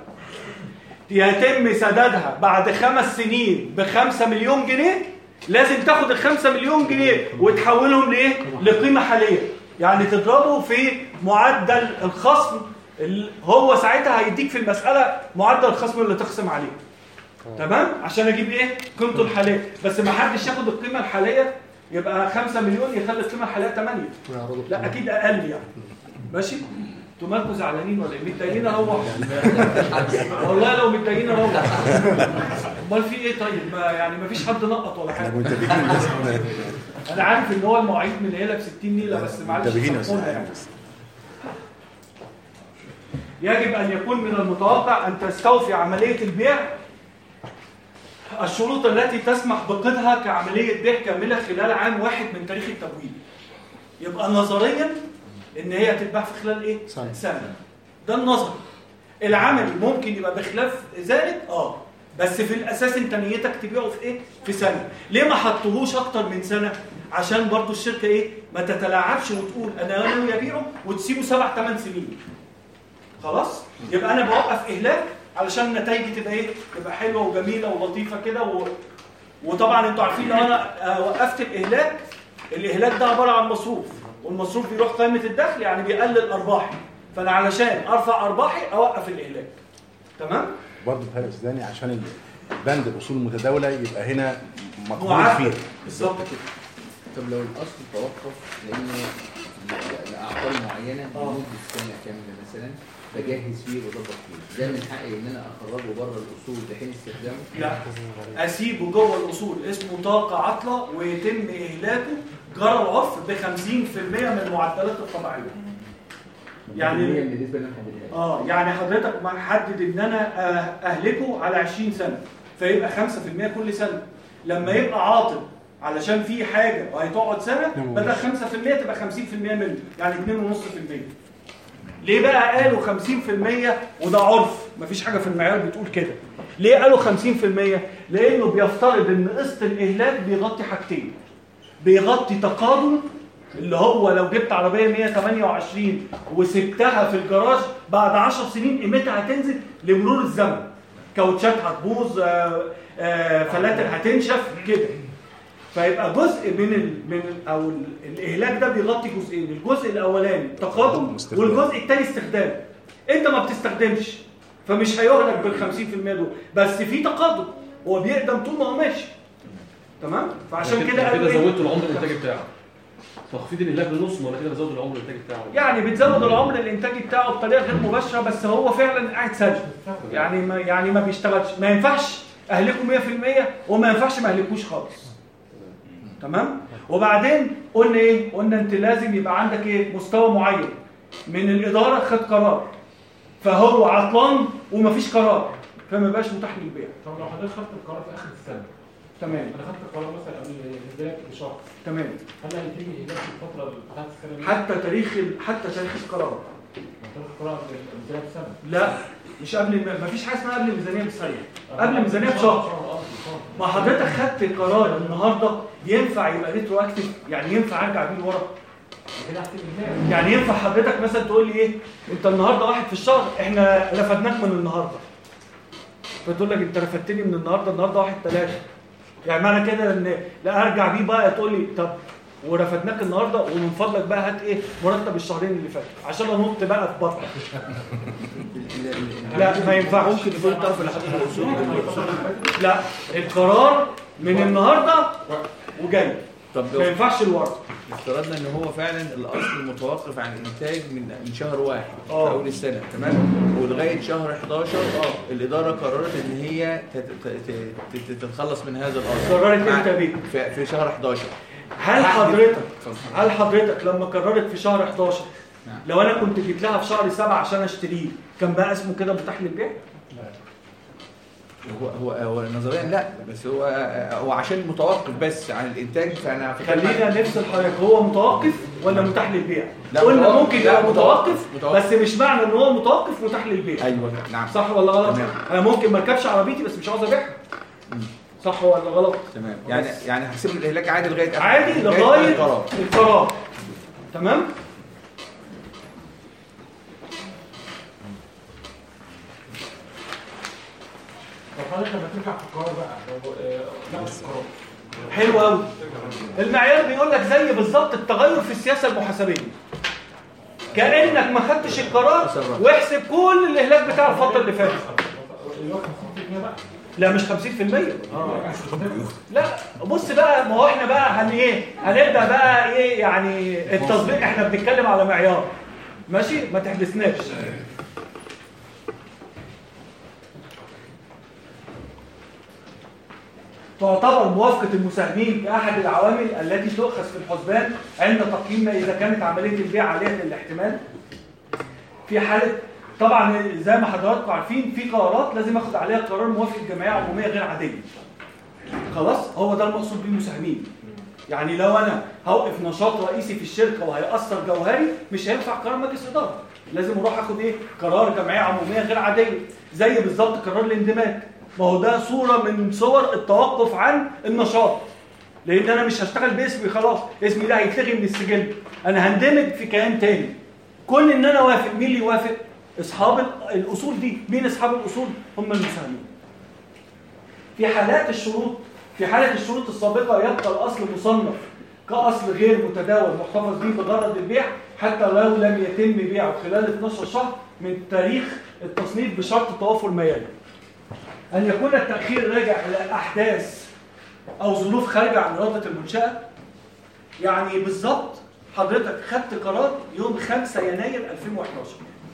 يتم سدادها بعد خمس سنين بخمسة مليون جنيه لازم تاخد الخمسة مليون جنيه وتحولهم لايه؟ لقيمة حالية يعني تضربه في معدل الخصم اللي هو ساعتها هيديك في المسألة معدل الخصم اللي تخصم عليه تمام؟ عشان اجيب ايه؟ قيمته الحالية بس ما حدش ياخد القيمة الحالية يبقى 5 مليون يخلي القيمة الحالية 8 ويعرضوا لا اكيد اقل يعني ماشي؟ انتوا مالكم زعلانين ولا ايه؟ متضايقين اروح والله لو متضايقين اروح امال في ايه طيب؟ ما يعني ما فيش حد نقط ولا احنا حاجه منتبهين للناس انا عارف ان هو المواعيد منيله ب 60 نيله بس معلش منتبهين يا سامحونا استاذ يعني. بس. يجب أن يكون من المتوقع أن تستوفي عملية البيع الشروط التي تسمح بقيدها كعملية بيع كاملة خلال عام واحد من تاريخ التمويل يبقى نظريا إن هي تتباع في خلال إيه؟ سنة. سنة ده النظري العملي ممكن يبقى بخلاف ذلك اه بس في الاساس انت نيتك تبيعه في ايه في سنه ليه ما حطوهوش اكتر من سنه عشان برضو الشركه ايه ما تتلاعبش وتقول انا ناوي ابيعه وتسيبه سبع ثمان سنين خلاص يبقى انا بوقف اهلاك علشان النتائج تبقى ايه تبقى حلوه وجميله ولطيفه كده و... وطبعا انتوا عارفين لو انا آه، وقفت الاهلاك الاهلاك ده عباره عن مصروف والمصروف بيروح قائمه الدخل يعني بيقلل ارباحي فانا علشان ارفع ارباحي اوقف الاهلاك تمام برضه بهذا السوداني عشان البند الاصول المتداوله يبقى هنا مقبول معبر فيه بالظبط كده طب لو الاصل توقف لانه لاعطال معينه آه. لمده سنه كامله مثلا بجهز فيه وبظبط فيه ده من حقي ان انا اخرجه بره الاصول بحين استخدامه لا اسيبه جوه الاصول اسمه طاقه عطله ويتم اهلاكه جرى العرف ب 50% من المعدلات الطبيعيه يعني- هي بالنسبه اللي انا محددها اه يعني حضرتك محدد ان انا آه، اهلكه على 20 سنه فيبقى 5% كل سنه لما يبقى عاطل علشان في حاجه وهتقعد سنه نعم. بدل 5% تبقى 50% منه يعني 2.5% ليه بقى قالوا 50% وده عرف مفيش حاجه في المعيار بتقول كده ليه قالوا 50% لانه بيفترض ان قسط الاهلاك بيغطي حاجتين بيغطي تقادم اللي هو لو جبت عربيه 128 وسبتها في الجراج بعد 10 سنين قيمتها هتنزل لمرور الزمن كاوتشات هتبوظ آه، آه، فلاتر هتنشف كده فيبقى جزء من ال من ال او ال الاهلاك ده بيغطي جزئين الجزء الاولاني تقادم استخدام. والجزء الثاني استخدام انت ما بتستخدمش فمش هيهلك بال 50% دول بس في تقادم هو بيقدم طول ما هو ماشي تمام فعشان كده كده قالوا إيه؟ زودت العمر الانتاجي بتاعه تخفيض الاهلاك بالنص ولا كده بزود العمر الانتاجي بتاعه يعني بتزود العمر الانتاجي بتاعه بطريقه غير مباشره بس هو فعلا قاعد سجن يعني ما يعني ما بيشتغلش ما ينفعش اهلكه 100% وما ينفعش ما اهلكوش خالص تمام وبعدين قلنا ايه قلنا انت لازم يبقى عندك ايه مستوى معين من الاداره خد قرار فهو عطلان ومفيش قرار فما يبقاش متاح للبيع طب لو حضرتك خدت القرار في اخر السنه تمام انا خدت القرار مثلا قبل الهدايه بشهر تمام هل هيتم اهلاك في الفتره اللي بتاعت السنه دي؟ حتى تاريخ ال- حتى تاريخ القرار خدت القرار قبل الهدايه بسنه لا مش قبل ما فيش حاجه اسمها قبل الميزانيه بسنه قبل الميزانيه بشهر اه شهر ما حضرتك خدت قرار النهارده ينفع يبقى ريترو اكتف يعني ينفع ارجع بيه لورا كده احسب اهلاك يعني ينفع حضرتك مثلا تقول لي ايه انت النهارده واحد في الشهر احنا رفدناك من النهارده فتقول لك انت رفدتني من النهارده النهارده واحد ثلاثه يعني معنى كده ان لا ارجع بيه بقى تقول لي طب ورفدناك النهارده ومن فضلك بقى هات ايه مرتب الشهرين اللي فاتوا عشان انط بقى في بطنك لا ما ينفعش ممكن يكون الطرف اللي حاطط الاصول لا القرار من النهارده وجاي طب ما لو ينفعش الورق افترضنا ان هو فعلا الاصل متوقف عن الانتاج من من شهر واحد في آه. اول السنه تمام ولغايه شهر 11 اه الاداره قررت ان هي تت- تت- تت- تتخلص من هذا الاصل قررت مع- امتى بيه؟ في في شهر 11 هل حضرتك هل حضرتك لما قررت في شهر 11 نعم. لو انا كنت جيت لها في شهر 7 عشان اشتريه كان بقى اسمه كده متاح للبيع؟ هو هو هو نظريا لا بس هو هو عشان متوقف بس عن الانتاج فانا خلينا نفصل حضرتك هو متوقف ولا متاح للبيع؟ لا، قلنا متوقف. ممكن لا، يبقى متوقف متوقف. بس مش معنى ان هو متوقف متاح للبيع ايوه نعم صح ولا غلط؟ تمام. انا ممكن ما اركبش عربيتي بس مش عاوز ابيعها صح ولا غلط؟ تمام يعني يعني هسيب الاهلاك عادي لغايه آخر- عادي لغايه القرار القرار تمام؟ طب حضرتك لما ترجع في القرار بقى لو آه، نفس القرار حلو قوي المعيار بيقول لك زي بالظبط التغير في السياسه المحاسبيه كانك ما خدتش القرار واحسب كل الاهلاك بتاع الفتره اللي فاتت اللي هو 50% بقى لا مش 50% لا بص بقى ما هو احنا بقى هن ايه هنبدا بقى ايه يعني التطبيق احنا بنتكلم على معيار ماشي ما تحبسناش تعتبر موافقة المساهمين كأحد العوامل التي تؤخذ في الحسبان عند تقييم إذا كانت عملية البيع عالية الاحتمال في حالة طبعا زي ما حضراتكم عارفين في قرارات لازم اخد عليها قرار موافقة جمعية عمومية غير عادية خلاص هو ده المقصود بيه المساهمين يعني لو انا هوقف نشاط رئيسي في الشركه وهيأثر جوهري مش هينفع قرار مجلس اداره لازم اروح اخد ايه قرار جمعيه عموميه غير عاديه زي بالظبط قرار الاندماج ما هو ده صوره من صور التوقف عن النشاط لان انا مش هشتغل باسمي خلاص اسمي ده هيتلغي من السجل انا هندمج في كيان تاني كون ان انا وافق مين اللي يوافق اصحاب ال- الاصول دي مين اصحاب الاصول هم المساهمين في حالات الشروط في حالة الشروط السابقة يبقى الأصل مصنف كأصل غير متداول محتفظ به بغرض البيع حتى لو لم يتم بيعه خلال 12 شهر من تاريخ التصنيف بشرط توافر ما يلي. أن يكون التأخير راجع إلى أحداث أو ظروف خارجة عن إرادة المنشأة يعني بالظبط حضرتك خدت قرار يوم 5 يناير 2011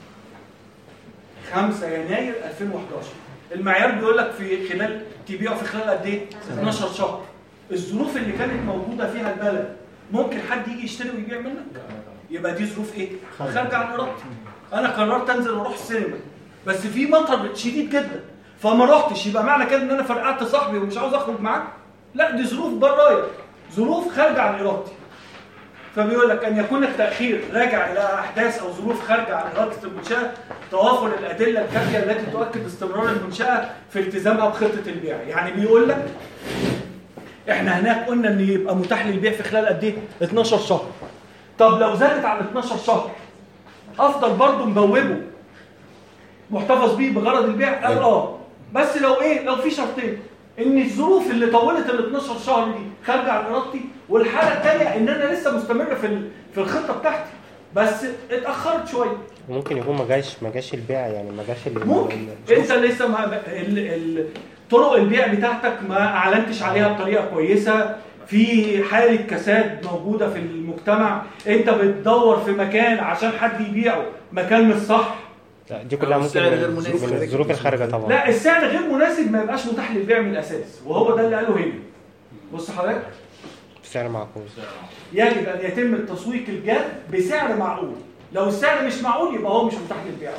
5 يناير 2011 المعيار بيقول لك في خلال تبيعه في خلال قد ايه 12 شهر الظروف اللي كانت موجوده فيها البلد ممكن حد يجي يشتري ويبيع منك يبقى دي ظروف ايه خارجه عن ارادتي انا قررت انزل واروح السينما بس في مطر شديد جدا فما رحتش يبقى معنى كده ان انا فرقعت صاحبي ومش عاوز اخرج معاه لا دي ظروف برايا ظروف خارجه عن ارادتي فبيقول لك ان يكون التاخير راجع الى احداث او ظروف خارجه عن اراده المنشاه توافر الادله الكافيه التي تؤكد استمرار المنشاه في التزامها بخطه البيع يعني بيقول لك احنا هناك قلنا ان يبقى متاح للبيع في خلال قد ايه 12 شهر طب لو زادت عن 12 شهر افضل برضه مبوبه محتفظ بيه بغرض البيع قال اه بس لو ايه لو في شرطين ان الظروف اللي طولت ال 12 شهر دي خارجه عن ارادتي والحاله الثانيه ان انا لسه مستمر في ال- في الخطه بتاعتي بس اتاخرت شويه ممكن يكون ما جاش ما جاش البيع يعني ما جاش ال- ممكن ال- انت لسه ما ال... ال... طرق البيع بتاعتك ما اعلنتش عليها بطريقه كويسه في حاله كساد موجوده في المجتمع انت بتدور في مكان عشان حد يبيعه مكان مش صح لا، دي كلها أو ممكن السعر من غير مناسب. من الظروف الخارجه طبعا لا السعر غير مناسب ما يبقاش متاح للبيع من الاساس وهو ده اللي قاله هنا بص حضرتك سعر معقول يجب ان يتم التسويق الجاد بسعر معقول لو السعر مش معقول يبقى هو مش متاح للبيع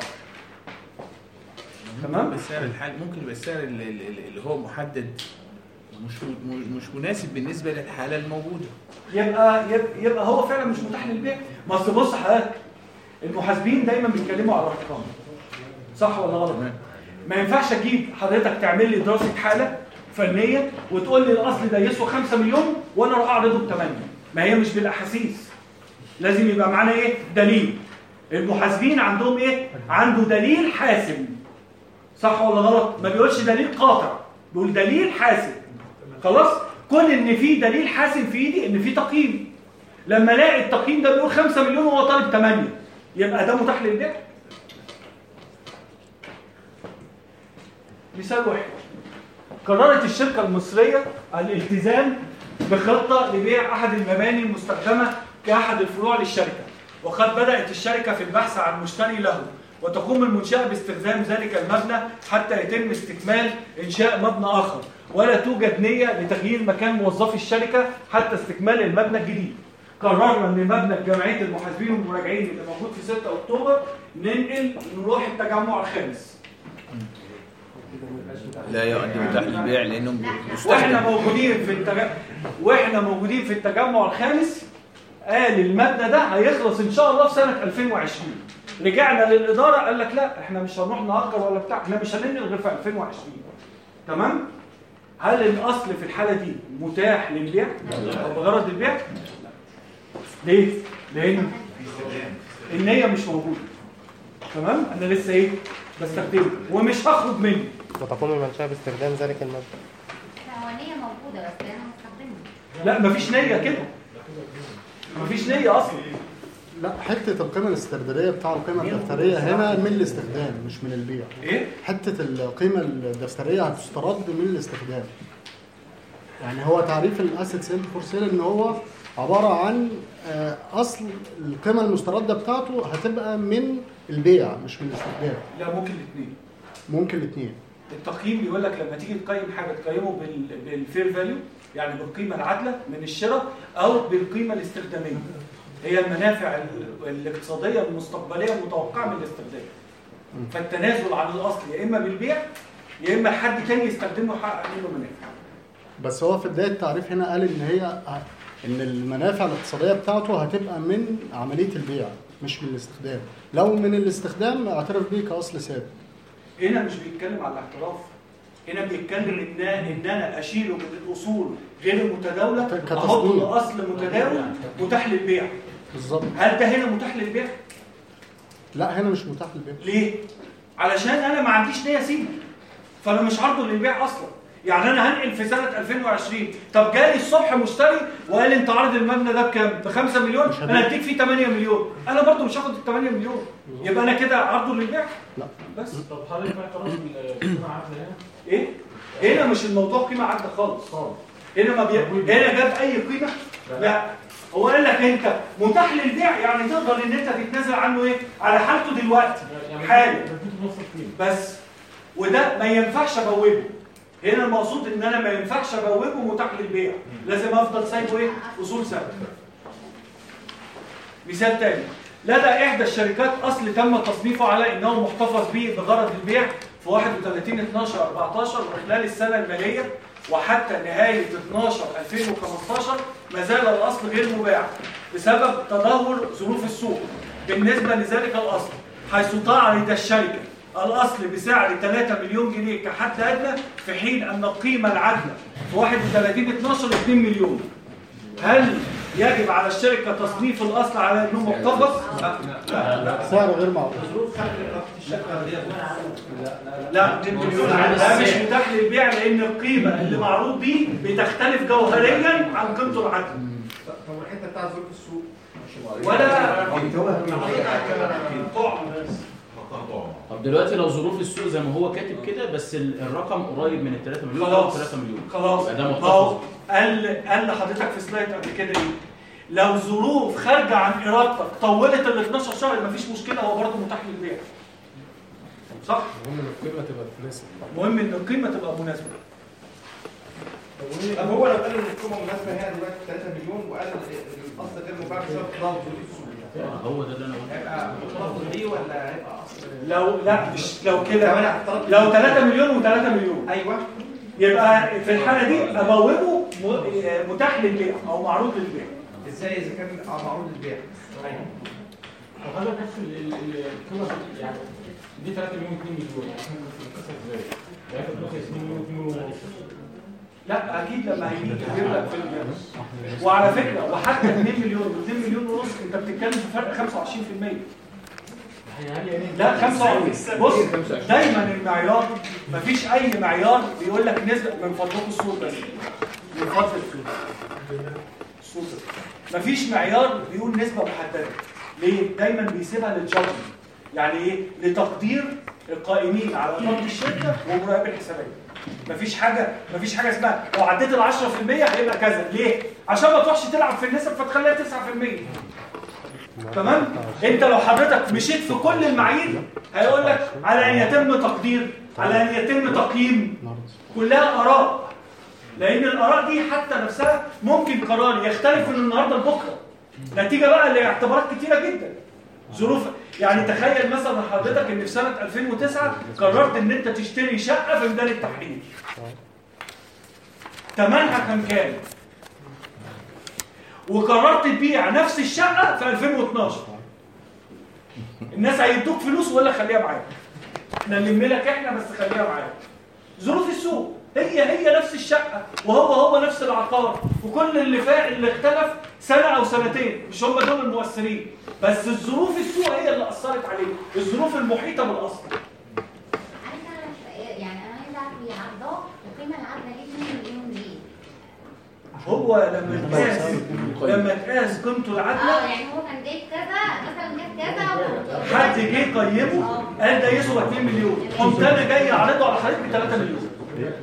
تمام يبقى السعر الحالي ممكن يبقى السعر اللي, اللي اللي هو محدد مش م- مش مناسب بالنسبه للحاله الموجوده يبقى يبقى, يبقى هو فعلا مش متاح للبيع ما اصل بص حضرتك المحاسبين دايما بيتكلموا على الارقام صح ولا غلط ما ينفعش اجيب حضرتك تعمل لي دراسه حاله فنيه وتقول لي الاصل ده يسوى 5 مليون وانا اروح اعرضه ب 8 ما هي مش بالاحاسيس لازم يبقى معانا ايه دليل المحاسبين عندهم ايه عنده دليل حاسم صح ولا غلط ما بيقولش دليل قاطع بيقول دليل حاسم خلاص كون ان في دليل حاسم في ايدي ان في تقييم لما الاقي التقييم ده بيقول 5 مليون وهو طالب 8 يبقى ده متاح للبيع مثال واحد قررت الشركة المصرية الالتزام بخطة لبيع أحد المباني المستخدمة كأحد الفروع للشركة وقد بدأت الشركة في البحث عن مشتري له وتقوم المنشأة باستخدام ذلك المبنى حتى يتم استكمال إنشاء مبنى آخر ولا توجد نية لتغيير مكان موظفي الشركة حتى استكمال المبنى الجديد قررنا ان مبنى جمعيه المحاسبين والمراجعين اللي موجود في 6 اكتوبر ننقل نروح التجمع الخامس لا يؤدي متاح للبيع لانه واحنا مستخدم موجودين في التجمع واحنا موجودين في التجمع الخامس قال المبنى ده هيخلص ان شاء الله في سنه 2020 رجعنا للاداره قال لك لا احنا مش هنروح نأجر ولا بتاع احنا مش هننقل غير في 2020 تمام هل الاصل في الحاله دي متاح للبيع او بغرض البيع لا. ليه لان النيه مش موجوده تمام انا لسه ايه بستخدمه ومش هخرج منه وتقوم المنشأة باستخدام ذلك المبنى هو نية موجودة بس أنا مستخدمها لا مفيش نيه كده مفيش نيه اصلا لا حته القيمه الاسترداديه بتاع القيمه الدفتريه هنا من الاستخدام مش من البيع ايه حته القيمه الدفتريه هتسترد من الاستخدام يعني هو تعريف الاسيت سيل فور سيل ان هو عباره عن آه، اصل القيمه المسترده بتاعته هتبقى من البيع مش من الاستخدام لا ممكن الاثنين ممكن الاثنين التقييم بيقول لك لما تيجي تقيم حاجه تقيمه بال- بالفير فاليو يعني بالقيمه العادله من الشراء او بالقيمه الاستخداميه هي المنافع ال- الاقتصاديه المستقبليه المتوقعه من الاستخدام فالتنازل عن الاصل يا اما بالبيع يا اما حد تاني يستخدمه يحقق منه منافع بس هو في بدايه التعريف هنا قال ان هي ان المنافع الاقتصاديه بتاعته هتبقى من عمليه البيع مش من الاستخدام لو من الاستخدام اعترف بيه كاصل ثابت هنا مش بيتكلم على الاحتراف هنا بيتكلم ان ان انا اشيله من الاصول غير المتداوله كتصنيع. احطه لاصل متداول متاح للبيع بالظبط هل ده هنا متاح للبيع؟ لا هنا مش متاح للبيع ليه؟ علشان انا ما عنديش نيه اسيبه فانا مش عارضه للبيع اصلا يعني انا هنقل في سنه 2020 طب جالي الصبح مشتري وقال لي انت عارض المبنى ده بكام؟ ب 5 مليون مش هبيع. انا هديك فيه 8 مليون انا برضه مش هاخد ال 8 مليون يبقى انا كده عرضه للبيع؟ لا بس طب حضرتك بقى قرار القيمه عادله هنا ايه؟ هنا مش الموضوع قيمه عادله خالص خالص هنا ما بي... هنا جاب اي قيمه لا هو قال لك انت متاح للبيع يعني تقدر ان انت تتنازل عنه ايه؟ على حالته دلوقتي يعني حالا بديته نص القيمه بس وده ما ينفعش ابوبه هنا المقصود ان انا ما ينفعش ابوبه متاح للبيع لازم افضل سايبه ايه اصول ثابته مثال تاني لدى احدى الشركات اصل تم تصنيفه على انه محتفظ به بغرض البيع في 31 12 14 وخلال السنه الماليه وحتى نهاية 12 2015 ما زال الأصل غير مباع بسبب تدهور ظروف السوق بالنسبة لذلك الأصل حيث تعرض الشركة الأصل بسعر 3 مليون جنيه كحد أدنى في حين أن القيمة العادلة في 31 12 2 مليون هل يجب على الشركة تصنيف الأصل على أنه محتفظ؟ سعر غير معقول لا ده مش متاح للبيع لأن القيمة اللي معروض بيه بتختلف جوهريا عن قيمته العادلة طب والحته بتاع ظروف السوق ولا طب دلوقتي لو ظروف السوق زي ما هو كاتب كده بس ال- الرقم قريب من ال 3 مليون او خلاص 3 مليون خلاص يبقى ده ما محتفظ هو قال قال لحضرتك في سلايد قبل كده ايه لو ظروف خارجه عن ارادتك طولت ال 12 شهر مفيش مشكله هو برضه متاح للبيع صح المهم ان القيمه تبقى تناسب المهم ان القيمه تبقى مناسبه طب هو لو قال ان القيمه مناسبه هي دلوقتي 3 مليون وقال الاصل غير مباح بسبب تضاد ظروف السوق هو ده اللي انا قلته هيبقى متفق بيه ولا هيبقى اصل لو لا مش لو طب كده انا افترضت لو 3 مليون و3 مليون ايوه يبقى في الحاله دي ابوبه م- متاح للبيع او معروض للبيع ازاي اذا كان اه معروض للبيع طب هذا بس ال- ال- ال- القيمه دي يعني دي 3 مليون 2 مليون يعني احنا بنقيسها ازاي؟ يعني انت بتقيس 2 مليون 2 مليون ونص لا اكيد لما هيجي يجيب لك في البيع وعلى فكره وحتى 2 مليون و2 مليون ونص انت بتتكلم في فرق 25% لا 25 بص دايما المعيار مفيش اي معيار بيقول لك نسبه من فضلكم الصوت بس من فضل الصوت الصوت بس. مفيش معيار بيقول نسبه محدده ليه دايما بيسيبها للجادجمنت يعني ايه لتقدير القائمين على ضبط الشركه ومراقب الحسابات مفيش حاجه مفيش حاجه اسمها لو عديت ال 10% هيبقى كذا ليه عشان ما تروحش تلعب في النسب فتخليها 9% تمام انت لو حضرتك مشيت في كل المعايير هيقول لك على ان يتم تقدير على ان يتم تقييم كلها اراء لان الاراء دي حتى نفسها ممكن قرار يختلف من النهارده لبكره نتيجه بقى لاعتبارات كتيره جدا ظروف يعني تخيل مثلا حضرتك ان في سنه 2009 قررت ان انت تشتري شقه في ميدان التحرير ثمنها كان كام وقررت تبيع نفس الشقه في 2012 الناس هيدوك فلوس ولا خليها معاك احنا نلم لك احنا بس خليها معاك ظروف السوق هي هي نفس الشقه وهو هو نفس العقار وكل اللي فا اللي اختلف سنه او سنتين مش هم دول المؤثرين بس الظروف السوق هي اللي اثرت عليه الظروف المحيطه بالاصل عايزه اعرف يعني انا عايزه اعرف هي عرضاه القيمه العادله ليه 2 مليون ليه؟ هو لما تقاس لما تقاس قيمته اه العادله يعني هو كان جايب كذا مثلا جاب كذا و- حد جه يقيمه قال ده يسوى 2 مليون قمت انا جاي اعرضه على حضرتك ب 3 مليون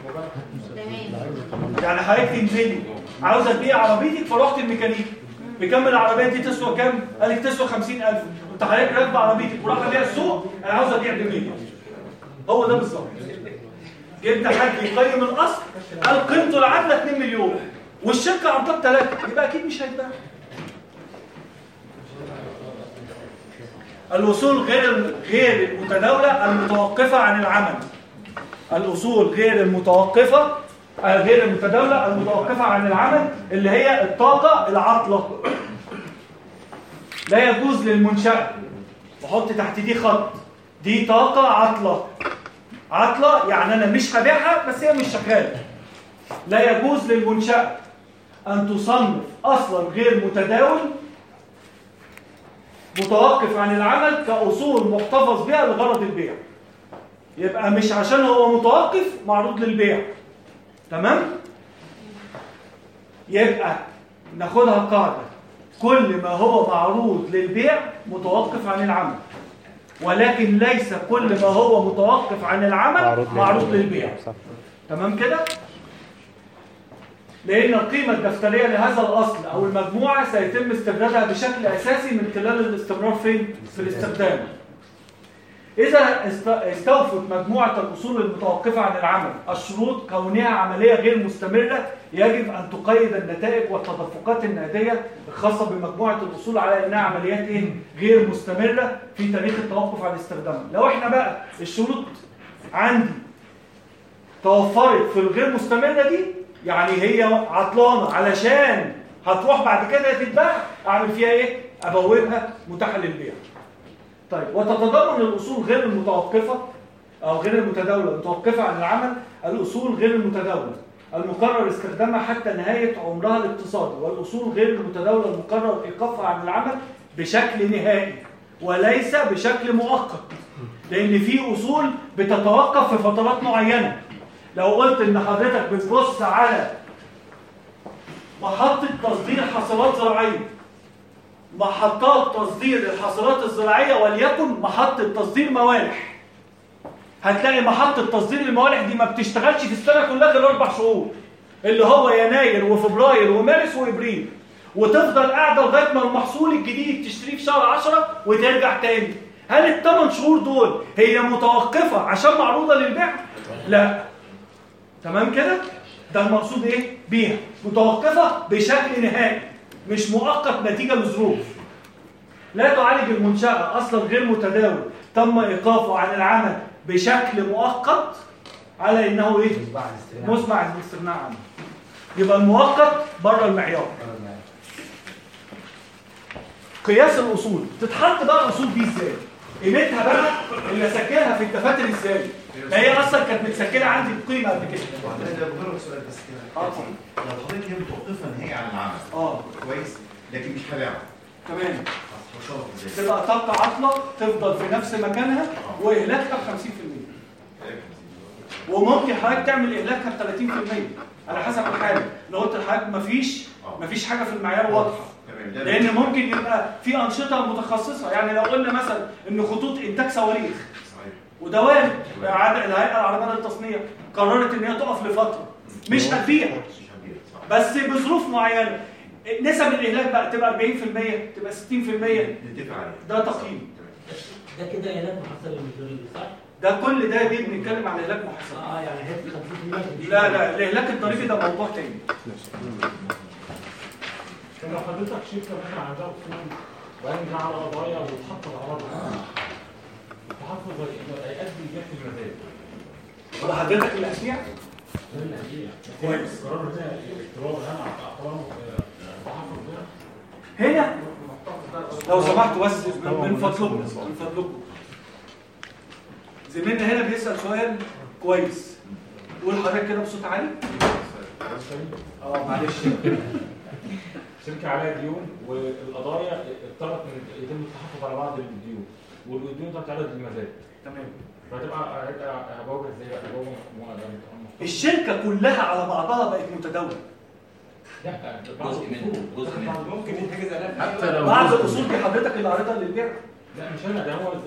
تمام يعني حضرتك تنزلي عاوزه تبيع عربيتك فرحت الميكانيكي بكم العربيه دي تسوى كام؟ قال لك تسوى 50000 انت حضرتك راكبه عربيتك وراح ابيع السوق انا عاوز ابيع ب 100 هو ده بالظبط جبت حد يقيم الاصل قال قيمته العادله 2 مليون والشركه عطاك 3 يبقى اكيد مش هيتباع الاصول غير غير المتداوله المتوقفه عن العمل الاصول غير المتوقفه آه، غير المتداوله المتوقفه عن العمل اللي هي الطاقه العاطله لا يجوز للمنشاه وحط تحت دي خط دي طاقه عاطله عاطله يعني انا مش هبيعها بس هي مش شغاله لا يجوز للمنشاه ان تصنف اصلا غير متداول متوقف عن العمل كاصول محتفظ بها لغرض البيع يبقى مش عشان هو متوقف معروض للبيع تمام يبقى ناخدها قاعده كل ما هو معروض للبيع متوقف عن العمل ولكن ليس كل ما هو متوقف عن العمل معروض للبيع صح تمام كده لأن القيمة الدفترية لهذا الأصل أو المجموعة سيتم استردادها بشكل أساسي من خلال الاستمرار فين؟ في الاستخدام. إذا است- استوفت مجموعة الأصول المتوقفة عن العمل الشروط كونها عملية غير مستمرة يجب أن تقيد النتائج والتدفقات النقدية الخاصة بمجموعة الأصول على أنها عمليات إيه؟ غير مستمرة في تاريخ التوقف عن استخدامها. لو إحنا بقى الشروط عندي توفرت في الغير مستمرة دي يعني هي عطلانه علشان هتروح بعد كده تتباع اعمل فيها ايه ابوابها متاحه للبيع طيب وتتضمن الاصول غير المتوقفه او غير المتداوله المتوقفه عن العمل الاصول غير المتداوله المقرر استخدامها حتى نهايه عمرها الاقتصادي والاصول غير المتداوله المقرر ايقافها عن العمل بشكل نهائي وليس بشكل مؤقت لان في اصول بتتوقف في فترات معينه لو قلت ان حضرتك بتبص على محطه تصدير حاصلات زراعيه محطات تصدير الحاصلات الزراعيه وليكن محطه تصدير موالح هتلاقي محطه تصدير الموالح دي ما بتشتغلش في السنه كلها غير اربع شهور اللي هو يناير وفبراير ومارس وابريل وتفضل قاعده لغايه ما المحصول الجديد تشتريه في شهر 10 وترجع تاني هل الثمان شهور دول هي متوقفه عشان معروضه للبيع؟ لا تمام كده؟ ده المقصود ايه؟ بيها متوقفه بشكل نهائي مش مؤقت نتيجه لظروف لا تعالج المنشأة أصلا غير متداول تم إيقافه عن العمل بشكل مؤقت على إنه إيه؟ مسمع الاستغناء عنه يبقى المؤقت بره المعيار قياس الأصول تتحط بقى الأصول دي إزاي؟ قيمتها بقى اللي أسجلها في الدفاتر إزاي؟ ما هي أصلا كانت متسجلة عندي بقيمة قبل كده ده مجرد سؤال بس كده اه لو حضرتك هي متوقفه نهائي عن العمل اه كويس لكن مش هبيعها تمام هتصرف ازاي؟ تبقى تبقى عطلة تفضل في نفس مكانها وإهلاكها ب 50% وممكن حضرتك تعمل إهلاكها ب 30% على حسب الحالة لو قلت لحضرتك مفيش مفيش حاجة في المعيار واضحة تمام ده لأن ممكن يبقى في أنشطة متخصصة يعني لو قلنا مثلا إن خطوط إنتاج صواريخ صحيح وده وارد العادة- الهيئة العربية للتصنيع قررت إن هي تقف لفترة مش هتبيع مش هبيع صح بس بظروف معينة نسب الإهلاك بقى تبقى 40% تبقى 60% نتفق عليه ده تقييم ده كده علاج محصل المديرية صح؟ ده كل ده دي بنتكلم عن إهلاك محاسبة اه يعني هي 50% لا لا الإهلاك الضريبي ده موضوع تاني طب لو حضرتك شركه مثلا عندها اصول وبعدين جه على قضايا واتحط العرض التحفظ هيؤدي لجهه المزاج هو حضرتك اللي هتبيع كويس قرار هنا اضطرار هنا اعتبار التحفظ ده هنا لو سمحتوا بس من من فضلكم من فضلكم زميلنا هنا بيسأل سؤال كويس قول حضرتك كده بصوت عالي اه معلش شركه عليها ديون والقضايا اضطرت ان يتم التحفظ على بعض الديون والديون ده بتعرض للمزاج تمام فتبقى هيبقى هبوابه ازاي بقى هبوابه م- م- الشركة كلها على بعضها بقت متداولة لا بعض جزء منه الأصول. جزء منه ممكن يتحجز عليها حتى لو بعض جزء- الأصول دي حضرتك اللي عارضها للبيع لا مش انا ده هو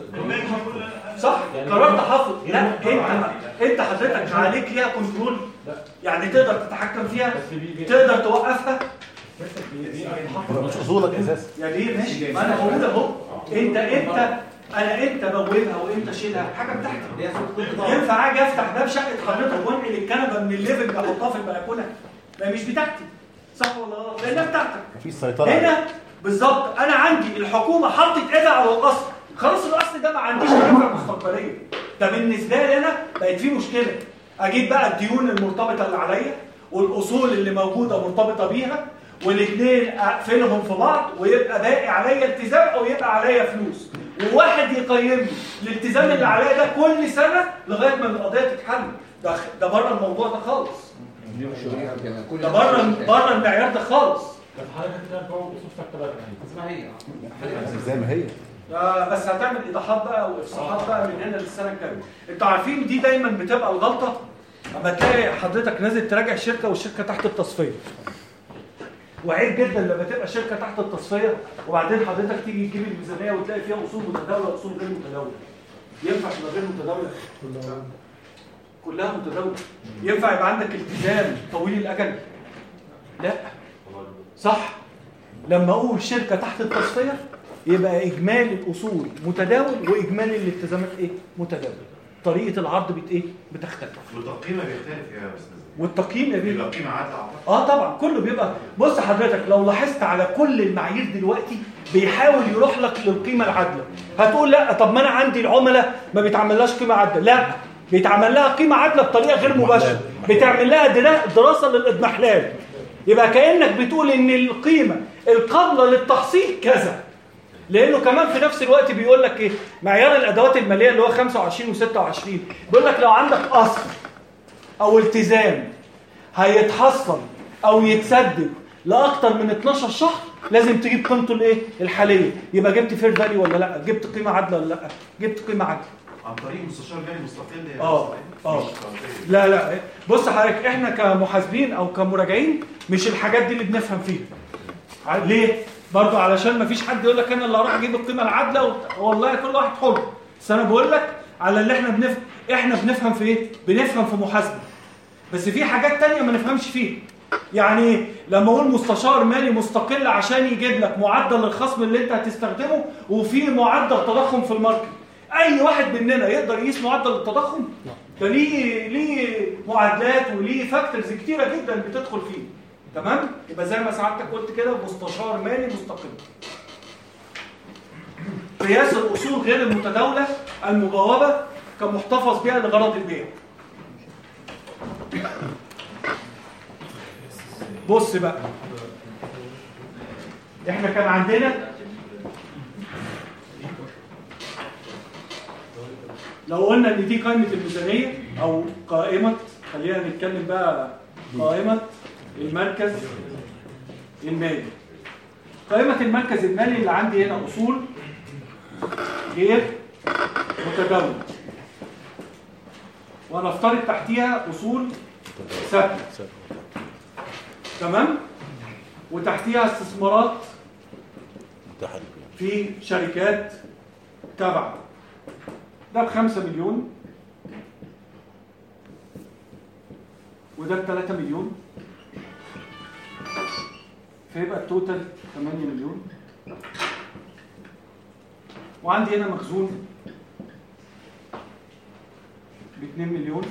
صح يعني قرار هو- تحفظ لا هو قرار انت عادي. انت حضرتك عليك ليها كنترول لا. يعني تقدر تتحكم فيها بس بي- بي- تقدر توقفها بس بي- بي- التحفظ مش اصولك اساسا يعني ايه ماشي ما انا بقول اهو انت انت انا امتى بوابها وامتى اشيلها حاجه بتاعتي ينفع اجي افتح باب شقه حضرتك وانقل الكنبه من الليفنج احطها في البلكونه ما هي مش بتاعتي صح ولا غلط لانها بتاعتك مفيش سيطره عليها. هنا بالظبط انا عندي الحكومه حطت ايدها على الاصل خلاص الاصل ده ما عنديش منافع مستقبليه ده بالنسبه لي انا بقت في مشكله اجيب بقى الديون المرتبطه اللي عليا والاصول اللي موجوده مرتبطه بيها والاثنين اقفلهم في بعض ويبقى باقي عليا التزام او يبقى عليا فلوس وواحد يقيم لي الالتزام اللي عليا ده كل سنه لغايه ما القضيه تتحل ده ده بره الموضوع ده خالص ده بره بره المعيار ده خالص بس حضرتك كده جوه الاصول فاكتبها اسمها هي زي ما هي آه، بس هتعمل ايضاحات بقى وافصاحات بقى من هنا للسنه الجايه انتوا عارفين دي دايما بتبقى الغلطه اما تلاقي حضرتك نازل تراجع شركه والشركه تحت التصفيه وعيب جدا لما تبقى شركه تحت التصفيه وبعدين حضرتك تيجي تجيب الميزانيه وتلاقي فيها اصول متداوله واصول غير متداوله ينفع تبقى غير متداوله كلها متداوله ينفع يبقى عندك التزام طويل الاجل لا صح لما اقول شركه تحت التصفيه يبقى اجمالي الاصول متداول واجمالي الالتزامات ايه متداول طريقه العرض بت ايه بتختلف والتقييم بيختلف يا استاذ والتقييم يا بيه بيبقى قيمه عادله اعتقد اه طبعا كله بيبقى بص حضرتك لو لاحظت على كل المعايير دلوقتي بيحاول يروح لك للقيمه العادله هتقول لا طب ما انا عندي العملاء ما بيتعملهاش قيمه عادله لا بيتعمل لها قيمه عادله بطريقه غير مباشره بتعمل لها درا- دراسه للاضمحلال يبقى كانك بتقول ان القيمه القابله للتحصيل كذا لانه كمان في نفس الوقت بيقول لك ايه معيار الادوات الماليه اللي هو 25 و26 بيقول لك لو عندك اصل او التزام هيتحصل او يتسدد لاكتر من 12 شهر لازم تجيب قيمته الايه الحاليه يبقى جبت فير فاليو ولا لا جبت قيمه عادله ولا لا جبت قيمه عادله عن طريق مستشار مالي مستقل يا اه اه لا لا بص حضرتك احنا كمحاسبين او كمراجعين مش الحاجات دي اللي بنفهم فيها ع- ليه برضو علشان ما فيش حد يقول لك انا اللي هروح اجيب القيمه العادله و... والله كل واحد حر بس انا بقول لك على اللي احنا بنفهم احنا بنفهم في ايه بنفهم في محاسبه بس في حاجات تانية ما نفهمش فيها يعني لما اقول مستشار مالي مستقل عشان يجيب لك معدل الخصم اللي انت هتستخدمه وفي معدل تضخم في الماركت اي واحد مننا يقدر يقيس معدل التضخم ده ليه ليه معادلات وليه فاكتورز كتيره جدا بتدخل فيه تمام يبقى زي ما سعادتك قلت كده مستشار مالي مستقل قياس الاصول غير المتداوله المبوبه كمحتفظ بها لغرض البيع بص بقى احنا كان عندنا لو قلنا ان دي قائمه الميزانيه او قائمه خلينا نتكلم بقى قائمه المركز المالي قائمه المركز المالي اللي عندي هنا اصول غير متداوله ونفترض تحتيها اصول ثابته تمام وتحتيها استثمارات في شركات تابعه ده بخمسة مليون وده بثلاثة مليون فيبقى التوتال 8 مليون وعندي هنا مخزون ب 2 مليون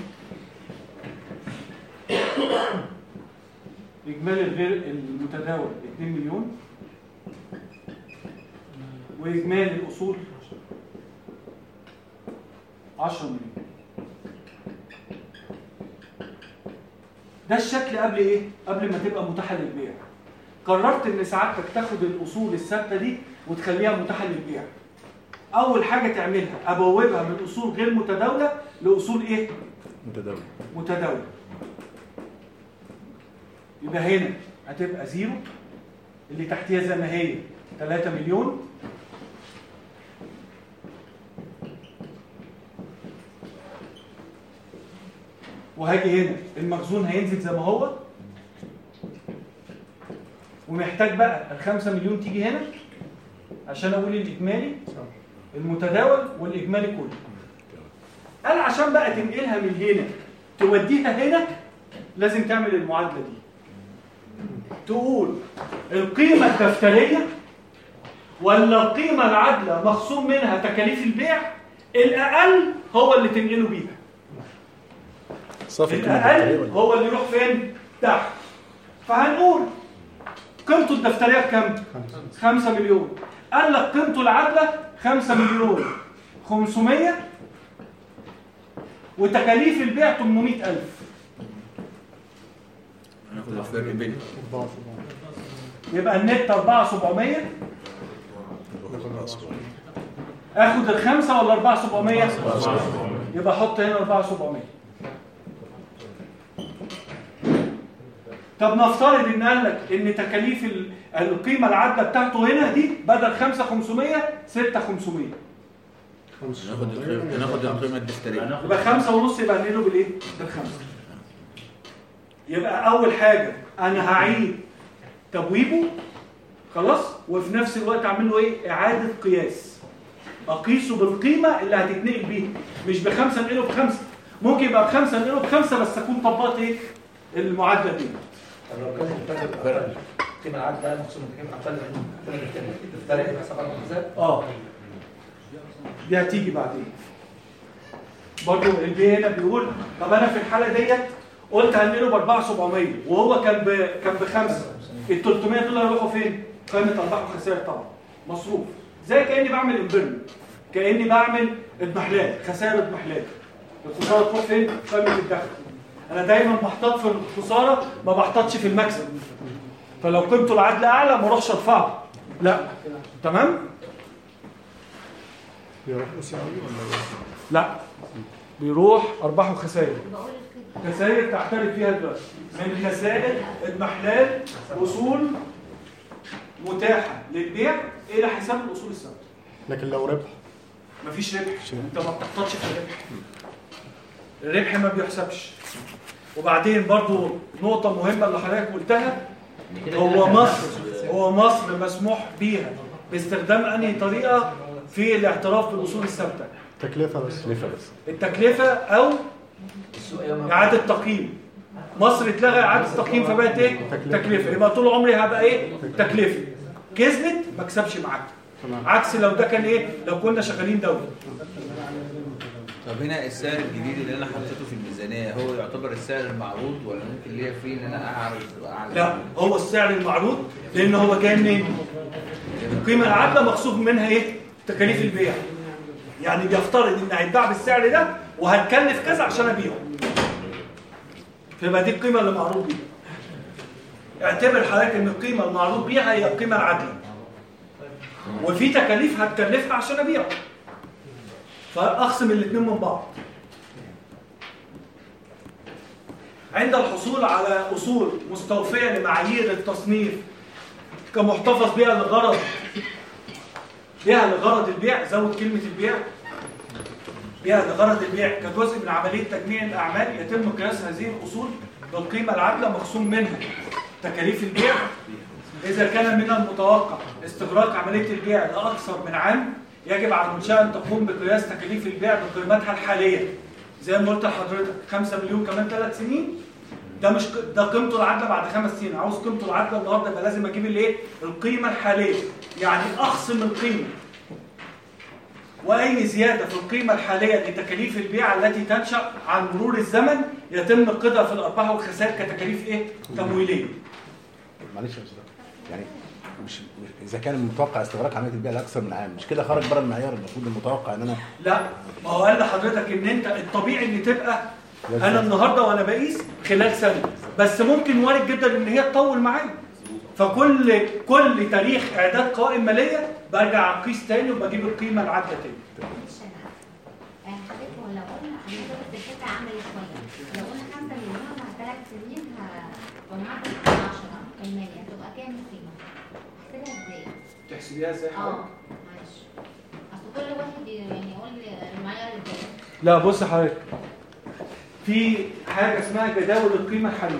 إجمالي الغير المتداول 2 مليون وإجمالي الأصول 10 مليون ده الشكل قبل ايه؟ قبل ما تبقى متاحه للبيع. قررت ان سعادتك تاخد الاصول الثابته دي وتخليها متاحه للبيع. اول حاجه تعملها ابوبها من اصول غير متداوله لاصول ايه؟ متداول متداوله. يبقى هنا هتبقى زيرو اللي تحتيها زي ما هي 3 مليون وهاجي هنا المخزون هينزل زي ما هو ومحتاج بقى الخمسة مليون تيجي هنا عشان اقول الاجمالي المتداول والاجمالي كله قال عشان بقى تنقلها من هنا توديها هنا لازم تعمل المعادلة دي تقول القيمة الدفترية ولا القيمة العادلة مخصوم منها تكاليف البيع الأقل هو اللي تنقله بيها صافي القيمة الدفترية الأقل ولا هو اللي يروح فين؟ تحت فهنقول قيمته الدفترية بكام؟ 5 مليون قال لك قيمته العادلة 5 مليون 500 وتكاليف البيع 800000 هناخد الفرق بينهم يبقى النت 4700 اخد الخمسة ولا 4700 يبقى احط هنا 4700 طب نفترض ان قال لك ان تكاليف ال- القيمه العادله بتاعته هنا دي بدل 5 500 6 500 هناخد القيمة هناخد القيمة الدفترية يبقى خمسة ونص يبقى نقله بالايه؟ بالخمسة يبقى أول حاجة أنا هعيد تبويبه خلاص وفي نفس الوقت أعمل له إيه؟ إعادة قياس أقيسه بالقيمة اللي هتتنقل بيها مش بخمسة نقله بخمسة ممكن يبقى بخمسة نقله بخمسة بس أكون طبقت إيه؟ المعادلة دي طب لو كان الفرق القيمه العادله مقسومه بكام اقل من الدفتريه حسب ارقام الحساب اه دي هتيجي بعدين برضه البي هنا بيقول طب انا في الحاله ديت قلت هنقله ب 4700 وهو كان ب كان بخمسه ال 300 دول هيروحوا فين؟ قائمه ارباح وخسائر طبعا مصروف زي كاني بعمل امبيرمنت كاني بعمل اضمحلال خسائر اضمحلال الخساره تروح فين؟ قائمه الدخل انا دايما بحتاط في الخساره ما بحتاطش في المكسب فلو قيمته العدل اعلى ما اروحش ارفعه لا تمام بيروح أسي ولا إيه؟ لا بيروح ارباح وخسائر خسائر تعترف فيها دلوقتي من خسائر اضمحلال اصول متاحه للبيع الى حساب الاصول الثابته لكن لو ربح مفيش ربح انت ما بتحتاطش في الربح الربح ما بيحسبش وبعدين برضو نقطة مهمة اللي حضرتك قلتها هو مصر هو مصر مسموح بيها باستخدام انهي طريقة في الاعتراف بالاصول الثابتة تكلفة بس تكلفة بس التكلفة او اعادة تقييم مصر اتلغى اعادة التقييم فبقت ايه تكلفة يبقى طول عمري هبقى ايه تكلفة كسبت ما اكسبش معاك عكس لو ده كان ايه لو كنا شغالين دولة طب هنا السعر الجديد اللي انا حطيته في الميزانيه هو يعتبر السعر المعروض ولا ممكن ليا فيه ان انا اعرض اعلى لا هو السعر المعروض لان هو جاي منين القيمه العادله مخصوم منها ايه تكاليف البيع يعني بيفترض ان هيتباع بالسعر ده وهتكلف كذا عشان ابيعه فيبقى دي القيمه اللي معروض بيها اعتبر حضرتك ان القيمه المعروض بيها هي القيمه العادله وفي تكاليف هتكلفها عشان ابيعه فاخصم الاثنين من بعض عند الحصول على أصول مستوفية لمعايير التصنيف كمحتفظ بها لغرض بها لغرض البيع زود كلمة البيع بها لغرض البيع كجزء من عملية تجميع الأعمال يتم قياس هذه الأصول بالقيمة العادلة مخصوم منها تكاليف البيع إذا كان من المتوقع استغراق عملية البيع لأكثر من عام يجب على المنشأة أن تقوم بقياس تكاليف البيع بقيمتها الحالية زي ما قلت لحضرتك 5 مليون كمان 3 سنين ده مش ق- ده قيمته العادله بعد خمس سنين عاوز قيمته العادله النهارده يبقى لازم اجيب الايه القيمه الحاليه يعني اخصم القيمه واي زياده في القيمه الحاليه لتكاليف البيع التي تنشا عن مرور الزمن يتم قيدها في الارباح والخسائر كتكاليف ايه تمويليه معلش يا استاذ يعني مش مش- اذا كان المتوقع استغراق عمليه البيع لاكثر من عام مش كده خرج بره المعيار المفروض المتوقع ان انا لا ما هو قال لحضرتك ان انت الطبيعي ان تبقى انا النهارده وانا بقيس خلال سنه بس ممكن وارد جدا ان هي تطول معايا فكل كل تاريخ اعداد قوائم ماليه برجع اقيس تاني وبجيب القيمه العادله تاني يعني حضرتك هو لو قلنا هنضرب بالفكره عملي شويه لو قلنا 5 مليون مع ثلاث سنين ه- ونعرض 10 المالي هتبقى كام القيمه؟ احسبها ازاي؟ تحسبيها ازاي اه معلش اصل كل واحد يعني يقول لي المعيار ازاي لا بص حضرتك في حاجه اسمها جداول القيمه الحاليه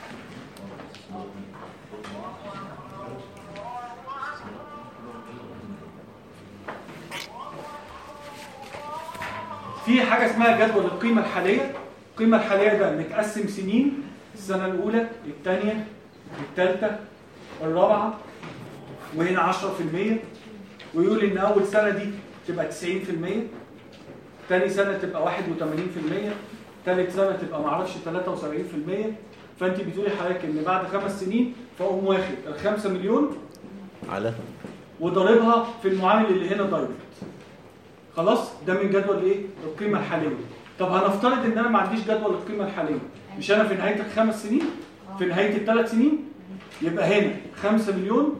في حاجه اسمها جدول القيمه الحاليه القيمه الحاليه ده متقسم سنين السنه الاولى الثانيه الثالثه الرابعه وهنا 10% ويقول ان اول سنه دي تبقى 90% تاني سنة تبقى 81% تالت سنة تبقى معرفش 73% فانت بتقولي حضرتك ان بعد خمس سنين فاقوم واخد الخمسة مليون على وضاربها في المعامل اللي هنا دايركت خلاص ده من جدول ايه القيمة الحالية طب هنفترض ان انا ما عنديش جدول القيمة الحالية مش انا في نهاية الخمس سنين في نهاية الثلاث سنين يبقى هنا 5 مليون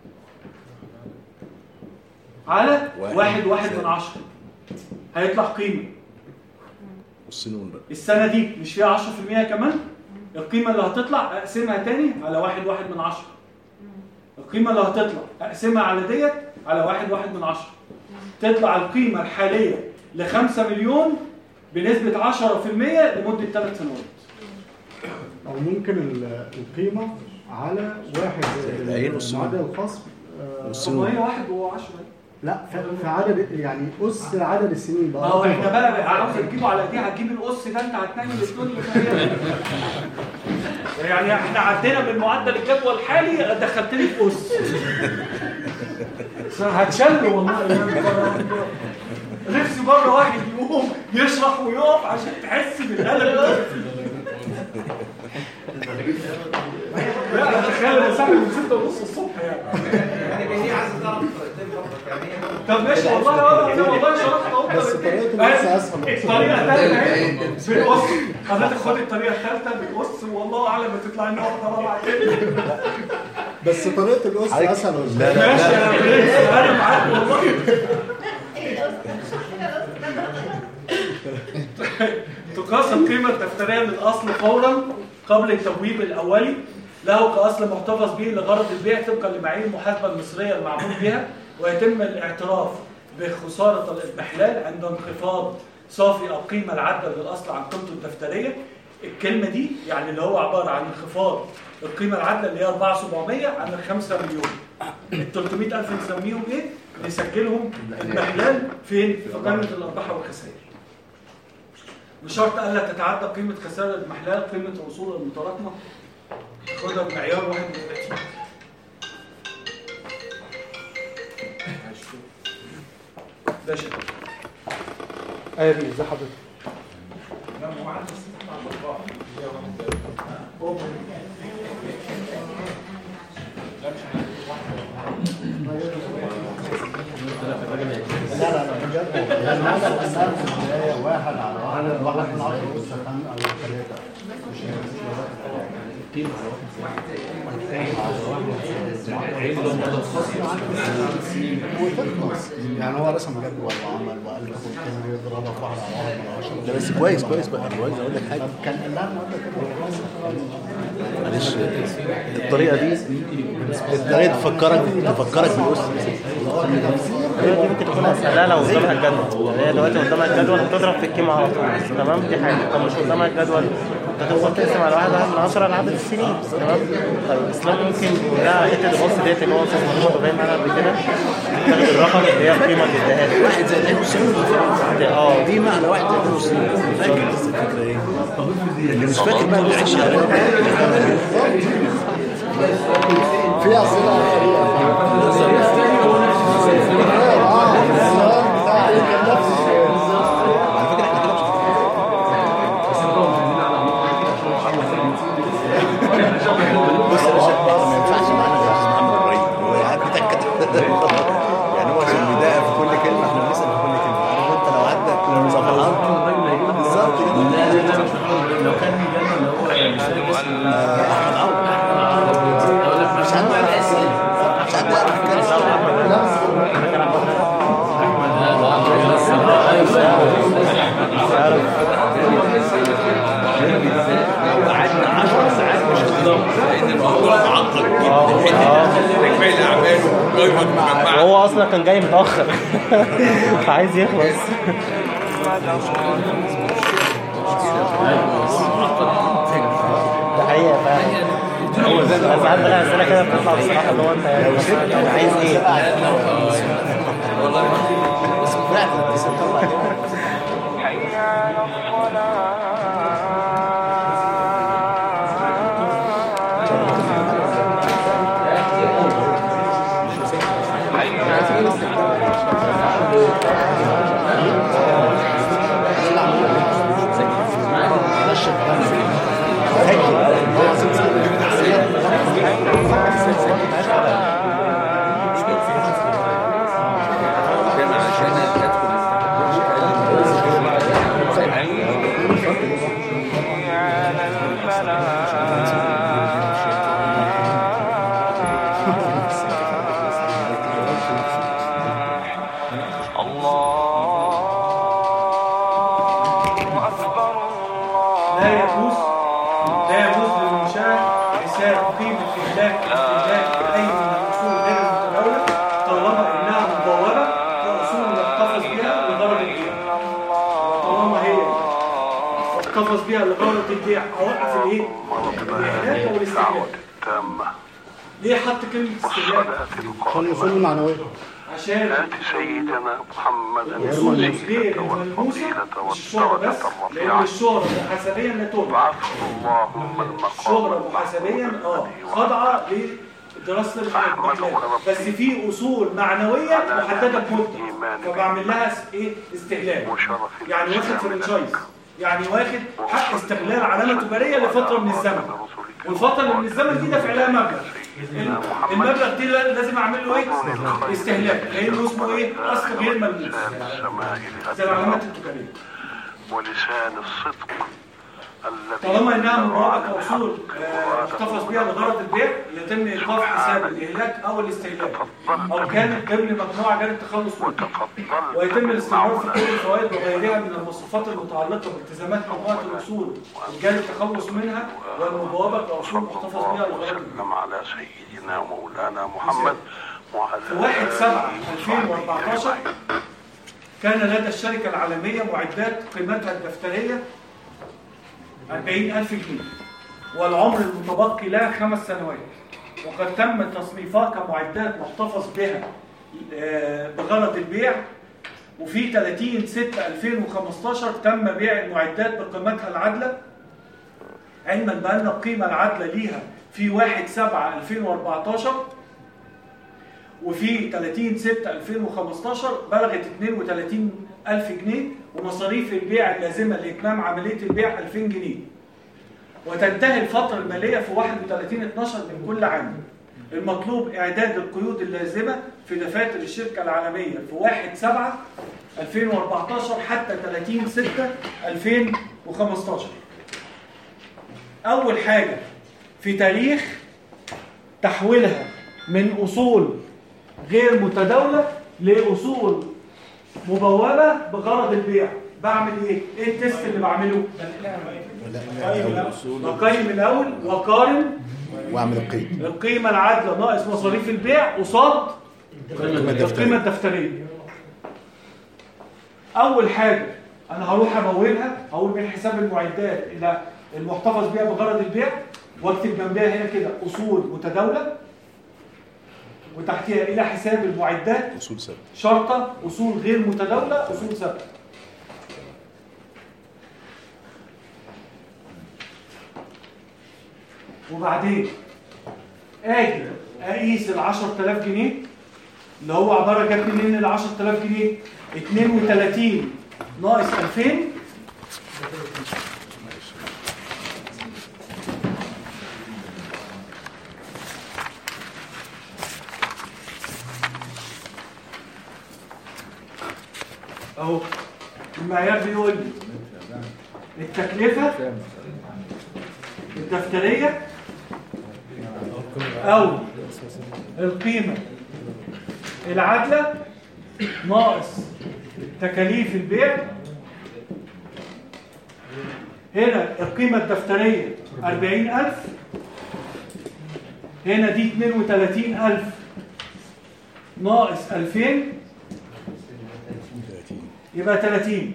على واحد. واحد واحد من عشرة هيطلع قيمة والسنون بقى السنة دي مش فيها 10% كمان القيمة اللي هتطلع أقسمها تاني على واحد واحد من عشرة القيمة اللي هتطلع أقسمها على ديت على واحد واحد من عشرة تطلع القيمة الحالية لخمسة مليون بنسبة 10% لمدة ثلاث سنوات او ممكن ال- القيمه على واحد العين والسنون. معدل الخصم آه، طب ما هي واحد وعشرة لا في- في عدد يعني اس عدد السنين بقى ما هو احنا بقى بقى عاوز تجيبه على ايديها هتجيب القص ده انت هتنيل الدنيا فيها. يعني احنا عدينا من معدل الجدول الحالي دخلت لي في قص هتشل والله يعني بره- نفسي بره واحد يقوم يشرح ويقف عشان تحس بالقلق اللي انت فيه. لا انا تخيل انا صاحي من 6 ونص الصبح يعني يعني هي عايزه تعرف طريقتين برضه يعني هي طب ماشي والله اه انا والله شرحت اهو بس بس طريقة القص أسهل. الطريقه الثالثه اهي بالقص حضرتك خد الطريقه الثالثه بالقص والله اعلم بتطلع ان واحده رابعه كده بس طريقة القص أسهل ولا لا، لا، ماشي يا برنس انا معاك والله تقاس القيمة الدفترية للأصل فورا قبل التبويب الأولي له كأصل محتفظ به لغرض البيع طبقا لمعايير المحاسبة المصرية المعمول بها ويتم الاعتراف بخسارة الإضمحلال عند انخفاض صافي القيمة العادلة للأصل عن قيمته الدفترية الكلمة دي يعني اللي هو عبارة عن انخفاض القيمة العادلة اللي هي 4700 عن ال 5 مليون ال 300000 نسميهم ايه؟ نسجلهم اضمحلال فين؟ في قائمة الأرباح والخسائر بشرط الا تتعدى قيمه خسائر الاضمحلال قيمه الاصول المتراكمه خدها بمعيار 31 ده شيء ايوه ازي حضرتك لا ما هو عنده ست مع الأربعة. هي واحد لا مش لا لا لا بجد يعني هذا الأساس في البداية واحد على واحد واحد من عشرة أس خم- أو ثلاثة مش وتخلص يعني هو رسم جدول وعمل وقال لك كان يضربها في واحد على واحد من عشرة لا بس كويس كويس بقى كويس اقول لك حاجه كان قال لها المقابلة كده معلش الطريقه دي الطريقه دي تفكرك تفكرك بالاس دي ممكن تكون اسهل لا لو قدامها الجدول يعني هي دلوقتي قدامها الجدول هتضرب في القيمه على طول تمام دي حاجه طب مش قدامها الجدول انت تفضل تقسم على واحد واحد من عشرة لعدد السنين تمام طيب اسلام ممكن ده حته البص ديت اللي هو استاذ محمد باين معانا قبل كده تاخد الرقم اللي هي القيمه اللي اداها لك واحد زائد 92 اه دي معنى واحد زائد 92 فاكر بس الفكره ايه اللي مش فاكر بقى اللي عايش على في أسئلة بص يا باشا ما ينفعش معانا يا استاذ محمد ابراهيم هو قاعد بيتكت يعني هو عشان بيدقق في كل كلمه احنا بنسال في كل كلمه عارف انت لو عندك صفحات بالظبط كده لو كان جالنا اللي هو مش فاكر اسمه احمد عوض مش عارف مش عارف قعدنا 10 ساعات مش هنضرب لان الموضوع معقد جدا حته تكمل الاعمال وقائمه مجمعه وهو اصلا كان جاي متاخر فعايز يخلص ده حقيقه فعلا بس ساعات بلاقي اسئله كده بتطلع بصراحه اللي هو انت يعني عايز ايه؟ بس فعلا بس طلع كده لا يجوز لا يجوز للمنشأة حساب قيمة إهلاك استهلاك أي من الأصول غير المتداولة طالما إنها مدورة كأصول يحتفظ بها لغرض البيع طالما هي يحتفظ بها لغرض البيع أوقف الإيه؟ الإهلاك أو الاستهلاك ليه حط كلمة استهلاك؟ عشان الأصول المعنوية عشان سيدنا محمد الأصول غير الملموسة مش الشهرة بس لأن الشهرة محاسبيا لا تباع اللهم الشهرة محاسبيا اه خاضعة لدراسة المحلات بس في أصول معنوية محددة بمدة فبعمل لها س- إيه استهلاك يعني واخد فرنشايز يعني واخد حق استغلال علامة تجارية لفترة من الزمن والفترة اللي من الزمن دي دافع لها مبلغ المبلغ دي لازم اعمل له ايه استهلاك لانه اسمه ايه اصل غير ملموس زي العلامات التجاريه ولسان الصدق الذي طالما انها مراعاه كاصول آه، محتفظ بها لغرض البيع يتم ايقاف حساب الاهلاك او الاستهلاك او كانت ضمن مجموعه جاري التخلص منها ويتم الاستمرار في كل الفوائد وغيرها من المصروفات المتعلقه بالتزامات مجموعه الاصول الجاري التخلص منها والمبوابه كاصول محتفظ بها لغرض البيع وسلم على سيدنا مولانا محمد وعلى في 1 7 2014 كان لدى الشركة العالمية معدات قيمتها الدفترية 40000 جنيه والعمر المتبقي لها خمس سنوات وقد تم تصنيفها كمعدات محتفظ بها آه، بغرض البيع وفي 30 6 2015 تم بيع المعدات بقيمتها العادلة علما بأن القيمة العادلة ليها في 1 7 2014 وفي 30 6 2015 بلغت 32 ألف جنيه ومصاريف البيع اللازمة لإتمام عملية البيع 2000 جنيه وتنتهي الفترة المالية في 31 12 من كل عام المطلوب إعداد القيود اللازمة في دفاتر الشركة العالمية في 1 7 2014 حتى 30 6 2015 أول حاجة في تاريخ تحويلها من أصول غير متداولة لأصول مبوبة بغرض البيع بعمل ايه؟ ايه التست اللي بعمله؟ بقيم الأول وقارن واعمل القيد القيمة العادلة ناقص مصاريف البيع قصاد القيمة الدفترية. القيمة الدفترية أول حاجة أنا هروح أمولها أقول من حساب المعدات إلى المحتفظ بها بغرض البيع واكتب جنبها هنا كده أصول متداولة وتحتها إلى حساب المعدات اصول ثابته شرطة أصول غير متداولة أصول ثابتة وبعدين اجي اقيس ال 10000 جنيه اللي هو عباره جت منين ال 10000 جنيه 32 ناقص 2000 اهو المعيار بيقول لي التكلفه الدفتريه او القيمه العادله ناقص تكاليف البيع هنا القيمه الدفتريه 40000 هنا دي 32000 ناقص 2000 يبقى 30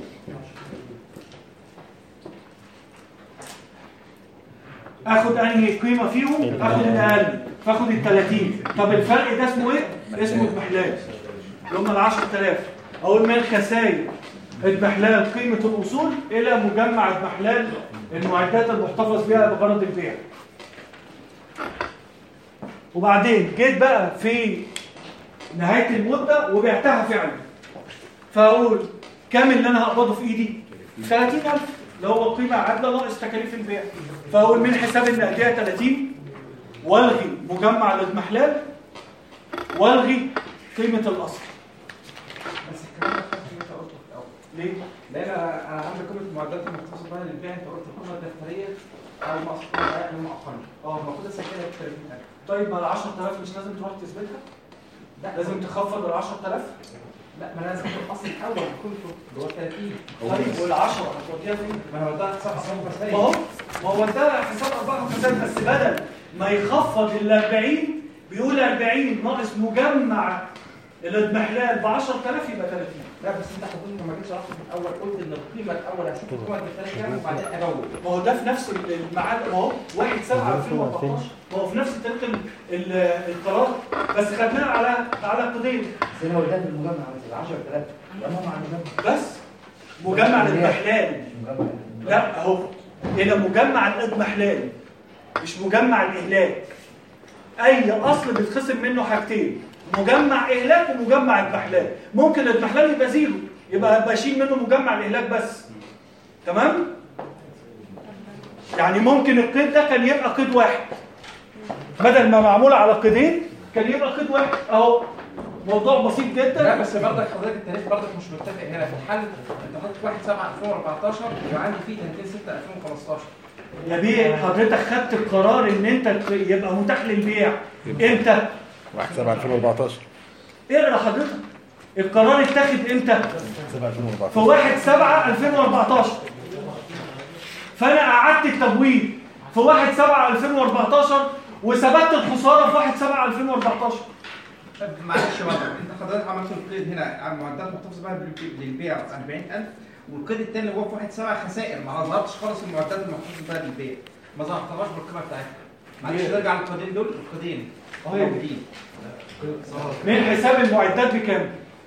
اخد انهي قيمه فيهم اخد الاقل فاخد ال 30 طب الفرق ده اسمه ايه اسمه اضمحلال اللي هم ال 10000 اقول من خسائر اضمحلال قيمه الاصول الى مجمع اضمحلال المعدات المحتفظ بها بغرض البيع وبعدين جيت بقى في نهايه المده وبعتها فعلا فاقول كام اللي انا هقبضه في ايدي 30000 اللي هو القيمه عادله ناقص تكاليف البيع فاقول من حساب النقديه 30 والغي مجمع الاضمحلال والغي قيمه الاصل بس الكلام ده اللي انت قلته في الاول ليه؟ لان انا أنا عندي قيمه المعدات المختصه بها للبيع انت قلت القيمه الدفتريه او ناقص القيمه العادية اللي هم اقل اه المفروض اسجلها ب 30000 طيب ما ال 10000 مش لازم تروح تثبتها؟ لا لازم تخفض ال 10000 لا ما انا لازم اخد الاصل الاول قيمته اللي هو 30 طيب وال 10 هتوديها فين؟ ما انا وديها حساب اصلا بس ما هو ما هو انت حساب ارباح وخسائر بس بدل ما يخفض ال 40 بيقول 40 ناقص مجمع الاضمحلال ب 10000 يبقى 30 لا بس انت حضرتك لما جيت شرحت في الاول قلت ان القيمه الاول هشوف القيمه الدفتريه كام وبعدين اجاوب ما هو ده في نفس الميعاد ما هو 1 7 2014 ما هو في نفس تاريخ ال- ال- القرار بس خدناه على على القضيه بس انا وديها بالمجمع مثلا 10000 يبقى هم على المجمع بس مجمع الاضمحلال لا اهو هنا مجمع الاضمحلال مش مجمع الاهلاك اي اصل بيتخصم منه حاجتين مجمع اهلاك ومجمع اضمحلال ممكن الاضمحلال يبقى زيرو يبقى بشيل منه مجمع الاهلاك بس تمام يعني ممكن القيد ده كان يبقى قيد واحد بدل ما معمول على قيدين كان يبقى قيد واحد اهو موضوع بسيط جدا لا بس برضك حضرتك التاريخ برضك مش متفق هنا في الحل انت حاطط 1 7 2014 وعندي فيه 30 6 2015 يا بيه حضرتك خدت القرار ان انت يبقى متاح للبيع امتى 1 7 2014 اقرا حضرتك القرار اتاخد امتى 7 2014 في 1 7 2014 فانا قعدت التبويب في 1 7 2014 وثبت الخساره في 1 7 2014 طب معلش برضه انت حضرتك عملت القيد هنا على معدات محتفظ بها بالبي- للبيع 40000 والقيد الثاني اللي هو في 1 7 خسائر ما ظهرتش خالص المعدات المحتفظ بها للبيع ما ظهرتهاش بالقيمه بتاعتها معلش ليه؟ نرجع للقيدين دول القيدين اه. موجودين من حساب المعدات بكام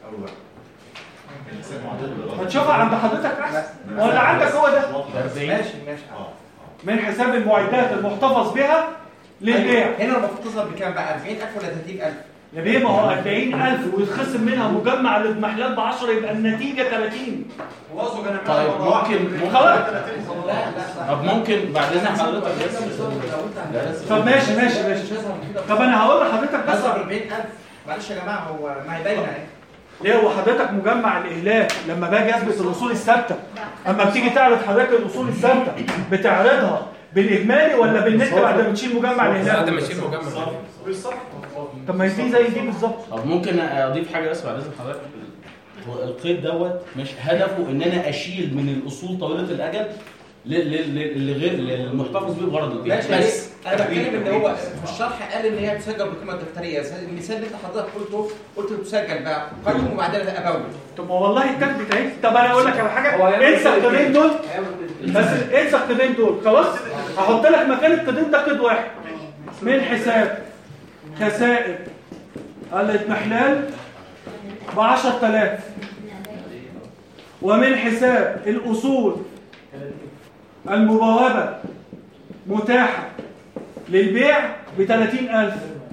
هتشوفها عند حضرتك احسن ولا عندك هو ده ماشي ماشي من حساب المعدات المحتفظ بها للبيع هنا المفروض تظهر بكام بقى 40000 ولا 30000 يا بيه ما هو 40000 ويتخصم منها مجمع الاضمحلال ب 10 يبقى النتيجه 30 طيب ممكن خلاص طب ممكن بعد اذن حضرتك بس طب ماشي ماشي ماشي طب انا هقول لحضرتك بس بس 40000 معلش يا جماعه هو ما هي باينه اهي ليه هو حضرتك مجمع الاهلاك لما باجي اثبت الاصول الثابته اما بتيجي تعرض حضرتك الاصول الثابته بتعرضها بالاجمالي ولا بالنت بعد ما تشيل مجمع الاهلاك بعد ما تشيل مجمع طب ما هي دي زي دي بالظبط طب ممكن اضيف حاجه بس بعد اذن حضرتك هو القيد دوت مش هدفه ان انا اشيل من الاصول طويله الاجل لل- لل- لغير للمحتفظ بيه بغرض البيع ماشي بس انا بتكلم ان هو في الشرح قال ان هي تسجل بالقيمه الدفتريه المثال اللي انت حضرتك قلته قلت تسجل بقى قيم وبعدين ابوب طب ما والله الكاتب بتاعي طب انا اقول لك على هو حاجه هيعمل انسى كده القيدين إزاي؟ دول هيعمل بس انسى القيدين دول خلاص هحط لك مكان القيدين ده قيد واحد من حساب خسائر الاضمحلال ب 10000 ومن حساب الاصول المبوبه متاحه للبيع ب 30000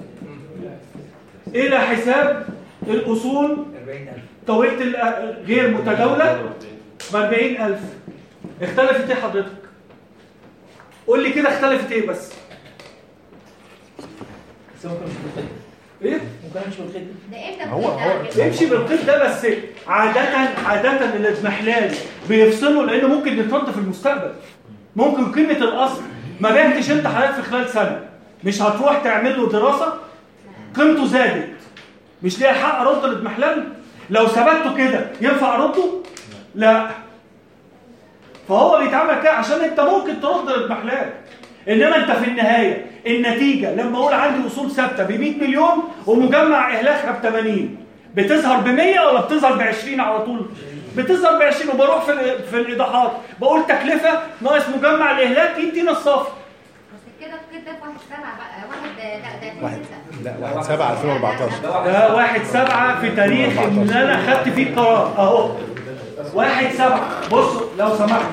الى حساب الاصول 40000 طويلة الأ- غير متداولة ب 40000 اختلفت ايه حضرتك؟ قول لي كده اختلفت ايه بس؟ بس ممكن مش بالخدمه ايه؟ ممكن مش بالخدمه ده امتى هو بتبدأ هو يمشي بالقيد ده بس عادة عادة الاضمحلال بيفصلوا لانه ممكن يترد في المستقبل ممكن قيمة الاصل ما بعتش انت حضرتك في خلال سنة مش هتروح تعمل له دراسة قيمته زادت مش ليها حق ارد الاضمحلال لو ثبته كده ينفع ارده لا فهو بيتعمل كده عشان انت ممكن ترد الاضمحلال انما انت في النهايه النتيجه لما اقول عندي اصول ثابته ب 100 مليون ومجمع اهلاكها ب 80 بتظهر ب 100 ولا بتظهر ب 20 على طول بتظهر ب 20 وبروح في ال- في الايضاحات بقول تكلفه ناقص مجمع الاهلاك يدينا الصافي بس كده القيد ده في واحد سبعة بقى واحد لا ده واحد لا 1 7 2014 ده واحد سبعة في تاريخ ان انا خدت فيه قرار اهو واحد سبعة بصوا لو سمحت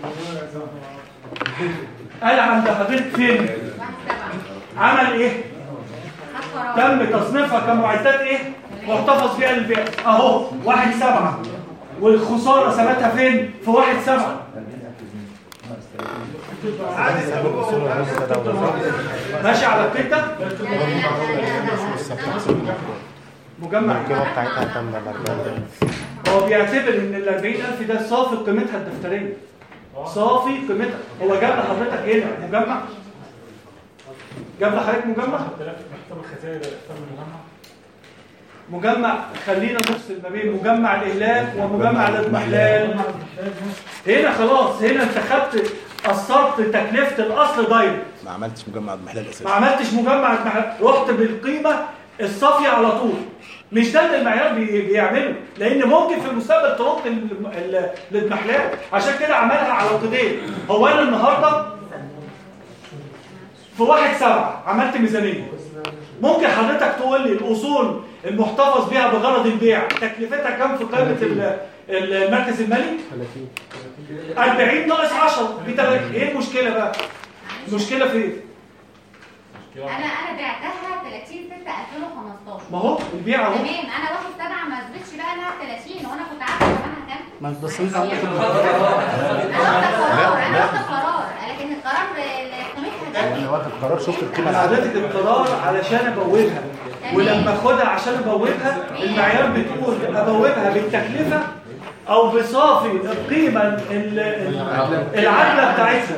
قال عند حضرتك فين عمل ايه تم تصنيفها كمعدات ايه محتفظ بيها للبيع اهو واحد سبعة والخسارة ثبتها فين في واحد سبعة ماشي على التيتا مجمع القيمة بتاعتها كام ده 40000 هو بيعتبر ان ال 40000 ده صافي قيمتها الدفتريه صافي قيمتها هو جاب لحضرتك هنا مجمع جاب لحضرتك مجمع مكتب الخسائر مكتب المجمع مجمع خلينا نفصل ما بين مجمع الاهلاك ومجمع الاضمحلال هنا خلاص هنا انت خدت قصرت تكلفه الاصل دايركت ما عملتش مجمع اضمحلال اساسا ما عملتش مجمع اضمحلال رحت بالقيمه الصافيه على طول مش ده اللي المعيار بي- بيعمله لان ممكن في المستقبل ترد ال- ال- الاضمحلال عشان كده عملها على قيدين هو انا النهارده في واحد سبعة عملت ميزانية ممكن حضرتك تقول لي الأصول المحتفظ بها بغرض البيع تكلفتها كام في قائمة ال- المركز المالي؟ 40 ناقص 10 ب 30 ايه المشكلة بقى؟ المشكلة في ايه؟ انا انا بعتها 30 6 2015 ما هو البيع اهو تمام انا واحد سبعة ما اثبتش بقى انها 30 وانا كنت عارفه ثمنها كام ما بس انت انا واخده قرار انا واخده قرار لكن القرار اللي قيمتها ده واخد قرار شفت القيمه حضرتك العادله القرار علشان ابوبها ولما اخدها عشان ابوبها المعيار بتقول ابوبها بالتكلفه او بصافي القيمه ال- ال- العادله بتاعتها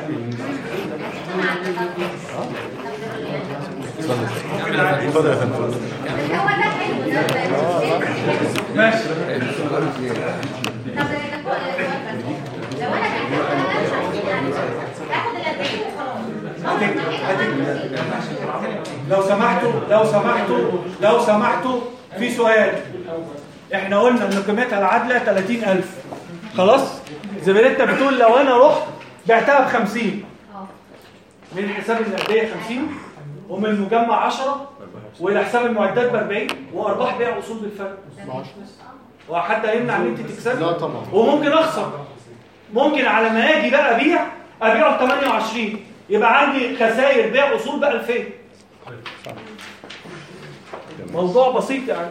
اتفضل يا فندم هو ده حلو ده ماشي طب لو انا كنت اخد ال 40 وخلاص لو سمحتوا لو سمحتوا لو سمحتوا في سؤال احنا قلنا ان قيمتها العادله 30000 خلاص زميلتنا بتقول لو انا رحت بعتها ب 50 من حساب النقديه 50 ومن المجمع 10 والى حساب المعدات ب 40 وارباح بيع اصول بالفرق وحد هيمنع ان انت تكسبي لا طبعا وممكن اخسر ممكن على ما اجي بقى ابيع ابيعه ب 28 يبقى عندي خسائر بيع اصول ب 2000 موضوع بسيط يعني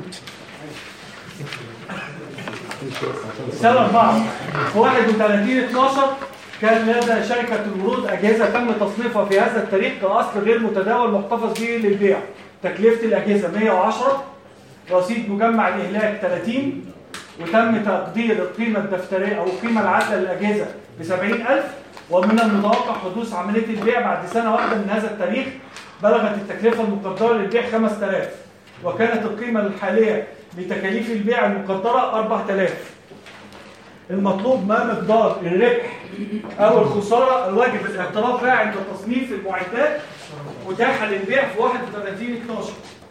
سنة أربعة في 31 12 كان لدى شركة الورود أجهزة تم تصنيفها في هذا التاريخ كأصل غير متداول محتفظ به للبيع تكلفة الأجهزة 110 رصيد مجمع الإهلاك 30 وتم تقدير القيمة الدفترية أو القيمة العادلة للأجهزة ب 70000 ومن المتوقع حدوث عملية البيع بعد سنة واحدة من هذا التاريخ بلغت التكلفة المقدرة للبيع 5000 وكانت القيمة الحالية لتكاليف البيع المقدرة 4000 المطلوب ما مقدار الربح أو الخسارة الواجب الاعتراف بها عند تصنيف المعدات متاحة للبيع في 31 12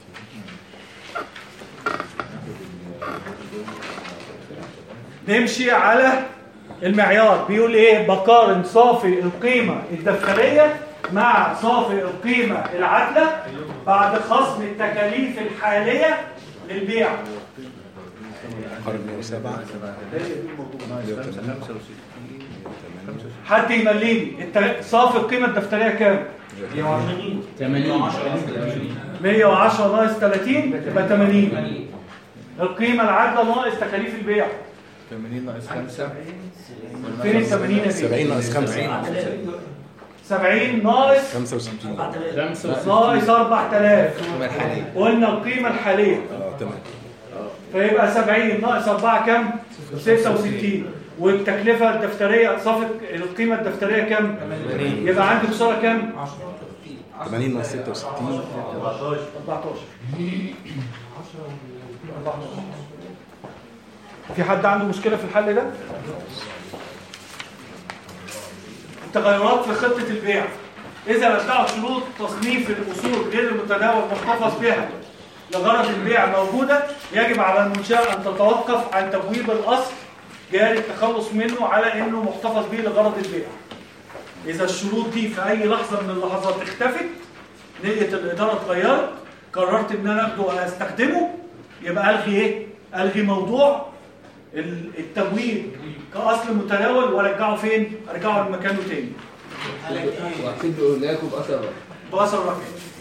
نمشي على المعيار بيقول ايه بقارن صافي القيمة الدفترية مع صافي القيمة العادلة بعد خصم التكاليف الحالية للبيع قرن 107 حد يمليني الت- صافي القيمة الدفترية كام 80 110 ناقص 30 يبقى 80 القيمة العادلة ناقص تكاليف البيع 80 ناقص 5 فين ال 80 يا بيه؟ 70 ناقص 5 70 ناقص 65 ناقص 4000 القيمة الحالية قلنا القيمة الحالية اه تمام فيبقى 70 ناقص 4 كام 66 والتكلفة الدفترية صافي القيمة الدفترية كام 80. يبقى عندي خسارة كام 80 ناقص 66 14 في حد عنده مشكلة في الحل ده؟ التغيرات في خطة البيع إذا لم تعد شروط تصنيف الأصول غير المتداول محتفظ بها لغرض البيع موجودة يجب على المنشأة أن تتوقف عن تبويب الأصل جاري التخلص منه على أنه محتفظ به لغرض البيع إذا الشروط دي في أي لحظة من اللحظات اختفت نية الإدارة اتغيرت قررت إن أنا أخده وأستخدمه يبقى ألغي إيه؟ ألغي موضوع ال- التمويل كأصل متداول وأرجعه فين؟ أرجعه لمكانه تاني واكيد هناكم باثر بأثر رقمي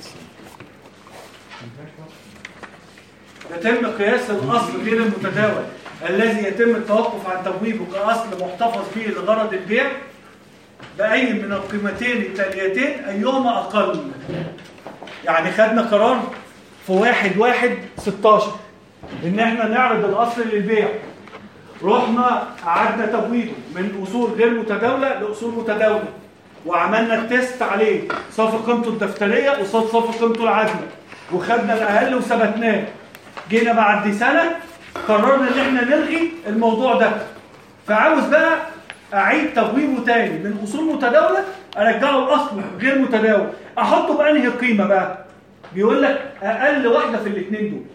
يتم قياس الأصل غير المتداول الذي يتم التوقف عن تبويبه كأصل محتفظ به لغرض البيع بأي من القيمتين التاليتين أيهما أقل يعني خدنا قرار في واحد واحد 16 إن إحنا نعرض الأصل للبيع رحنا قعدنا تبويبه من أصول غير متداولة لأصول متداولة وعملنا التيست عليه صافي قيمته الدفترية قصاد صافي قيمته العادلة وخدنا الأقل وثبتناه جينا بعد سنة قررنا ان احنا نلغي الموضوع ده فعاوز بقى اعيد تبويبه تاني من اصول متداولة ارجعه لاصله غير متداول احطه بانهي قيمة بقى بيقول لك اقل واحدة في الاثنين دول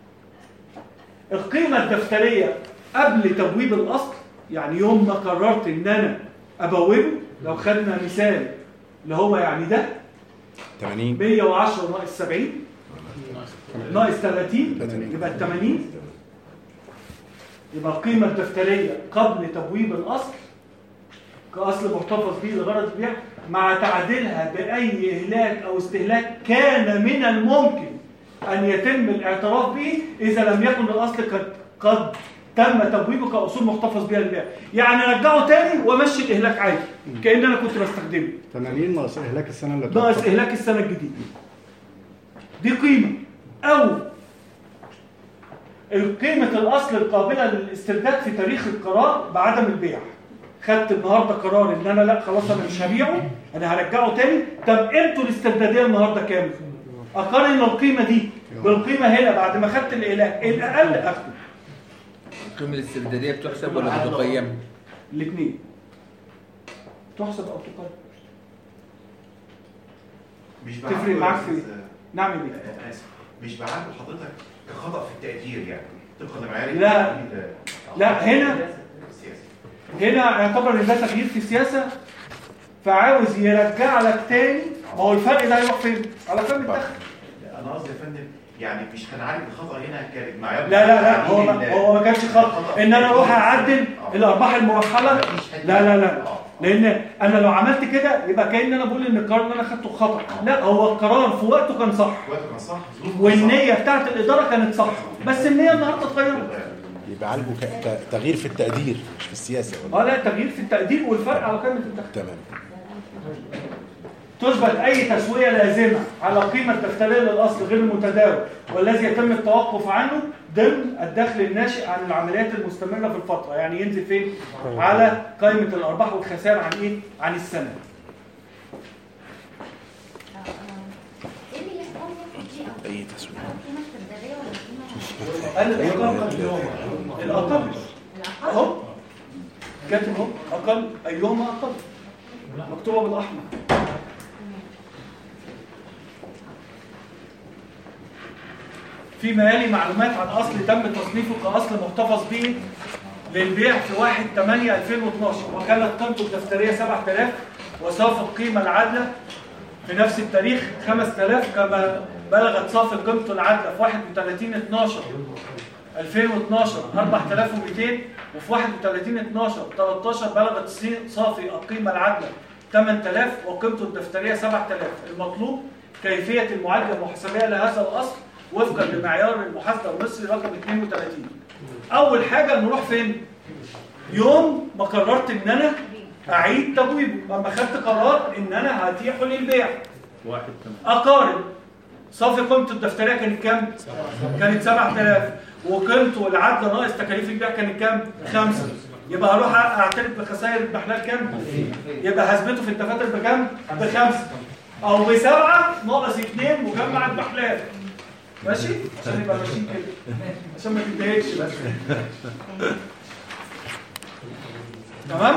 القيمة الدفترية قبل تبويب الاصل يعني يوم ما قررت ان انا ابوبه لو خدنا مثال اللي هو يعني ده 80 110 ناقص 70 ناقص 30 يبقى ال 80 يبقى القيمة الدفترية قبل تبويب الأصل كأصل محتفظ به لغرض البيع مع تعديلها بأي إهلاك أو استهلاك كان من الممكن أن يتم الاعتراف به إذا لم يكن الأصل قد قد تم تبويبه كاصول محتفظ بها للبيع يعني رجعه تاني وامشي الاهلاك عادي كان انا كنت بستخدمه 80 ناقص اهلاك السنه اللي ناقص فاتت. اهلاك السنه الجديده دي قيمه او قيمه الاصل القابله للاسترداد في تاريخ القرار بعدم البيع خدت النهارده قرار ان انا لا خلاص انا مش هبيعه انا هرجعه تاني طب قيمته الاسترداديه النهارده كام اقارن القيمه دي بالقيمه هنا بعد ما خدت الاهلاك الاقل اخده القيمة الاستردادية بتحسب ولا بتقيم؟ الاثنين تحسب او تقيم مش تفرق بعامله معاك يا في ايه؟ أستاذ- نعمل ايه؟ انا اسف مش بعامل حضرتك كخطا في التقدير يعني طبقا لمعايير لا. التقدير. لا هنا السياسي هنا يعتبر ان ده تغيير في السياسه فعاوز يرجع لك تاني ما هو الفرق ده هيروح فين؟ على فهم الدخل انا قصدي يا فندم يعني مش هنعالج الخطا هنا كانت معايير لا لا لا هو ما تعديل هو ما كانش خطأ ان انا اروح اعدل الارباح المرحله لا لا لا لان انا لو عملت كده يبقى كان انا بقول ان القرار اللي انا خدته خطا لا هو القرار في وقته كان صح وقت كان صح ظروفه والنيه بتاعت الاداره كانت صح بس النيه النهارده اتغيرت يبقى عالجه ك- ت- تغيير في التقدير مش في السياسه ولا اه لا تغيير في التقدير والفرق على قيمه الدخل تمام تثبت أي تسوية لازمة على قيمة الدفترية للأصل غير المتداول والذي يتم التوقف عنه ضمن الدخل الناشئ عن العمليات المستمرة في الفترة يعني ينزل فين؟ على قائمة الأرباح والخسائر عن إيه؟ عن السنة ايه اللي يحصل في دي او اي تسويق القيمه السرديه ولا القيمه قال الأقل الأقل أهو كاتب أهو أقل أيهما أقل مكتوبة بالأحمر في مالي معلومات عن اصل تم تصنيفه كاصل محتفظ به للبيع في 1 8 2012 وكانت قيمته الدفتريه 7000 وصافي القيمه العادله في نفس التاريخ 5000 كما بلغت صافي قيمته العادله في 31 12 2012 4200 وفي 31 12 13 بلغت صي- صافي القيمه العادله 8000 وقيمته الدفتريه 7000 المطلوب كيفيه المعادله المحاسبيه لهذا الاصل وفقا لمعيار المحاسبه المصري رقم 32 اول حاجه نروح فين يوم ما قررت ان انا اعيد تبويبه لما خدت قرار ان انا هتيحه للبيع واحد تمام اقارن صافي قيمته الدفتريه كانت كام؟ كانت 7000 وقيمته العادله ناقص تكاليف البيع كانت كام؟ خمسة يبقى هروح اعترف بخسائر المحلات كام؟ يبقى هثبته في الدفاتر بكام؟ بخمسة او بسبعة ناقص اثنين مجمع المحلات ماشي؟ عشان يبقى ماشيين كده عشان ما تتضايقش بس تمام؟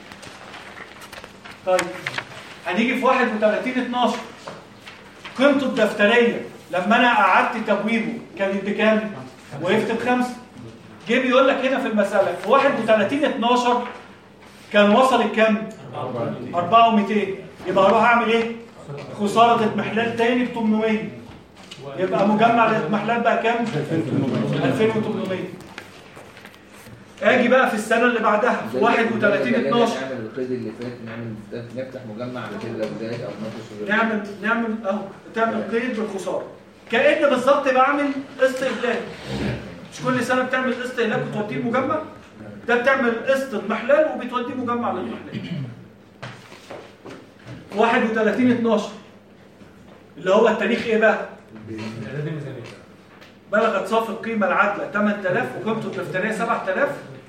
طيب هنيجي في 31 12 قيمته الدفتريه لما انا قعدت تبويبه كانت بكام؟ وقفت بخمسه جه بيقول لك هنا في المساله في 31 12 كان وصل الكام؟ 4 و200 يبقى هروح اعمل ايه؟ خساره اضمحلال تاني ب 800 يبقى مجمع الاضمحلال بقى كام؟ 2800 اجي بقى في السنه اللي بعدها في 31 12 نعمل القيد اللي فات نعمل نفتح مجمع على كده لو زاد او ناقص نعمل نعمل اهو تعمل قيد بالخساره كأن بالظبط بعمل قسط اهلاك مش كل سنه بتعمل قسط اهلاك وتوديه المجمع ده بتعمل قسط اضمحلال وبتوديه مجمع للاضمحلال 31 12 اللي هو التاريخ ايه بقى؟ بلغت صافي القيمه العادله 8000 وقيمته الدفتريه 7000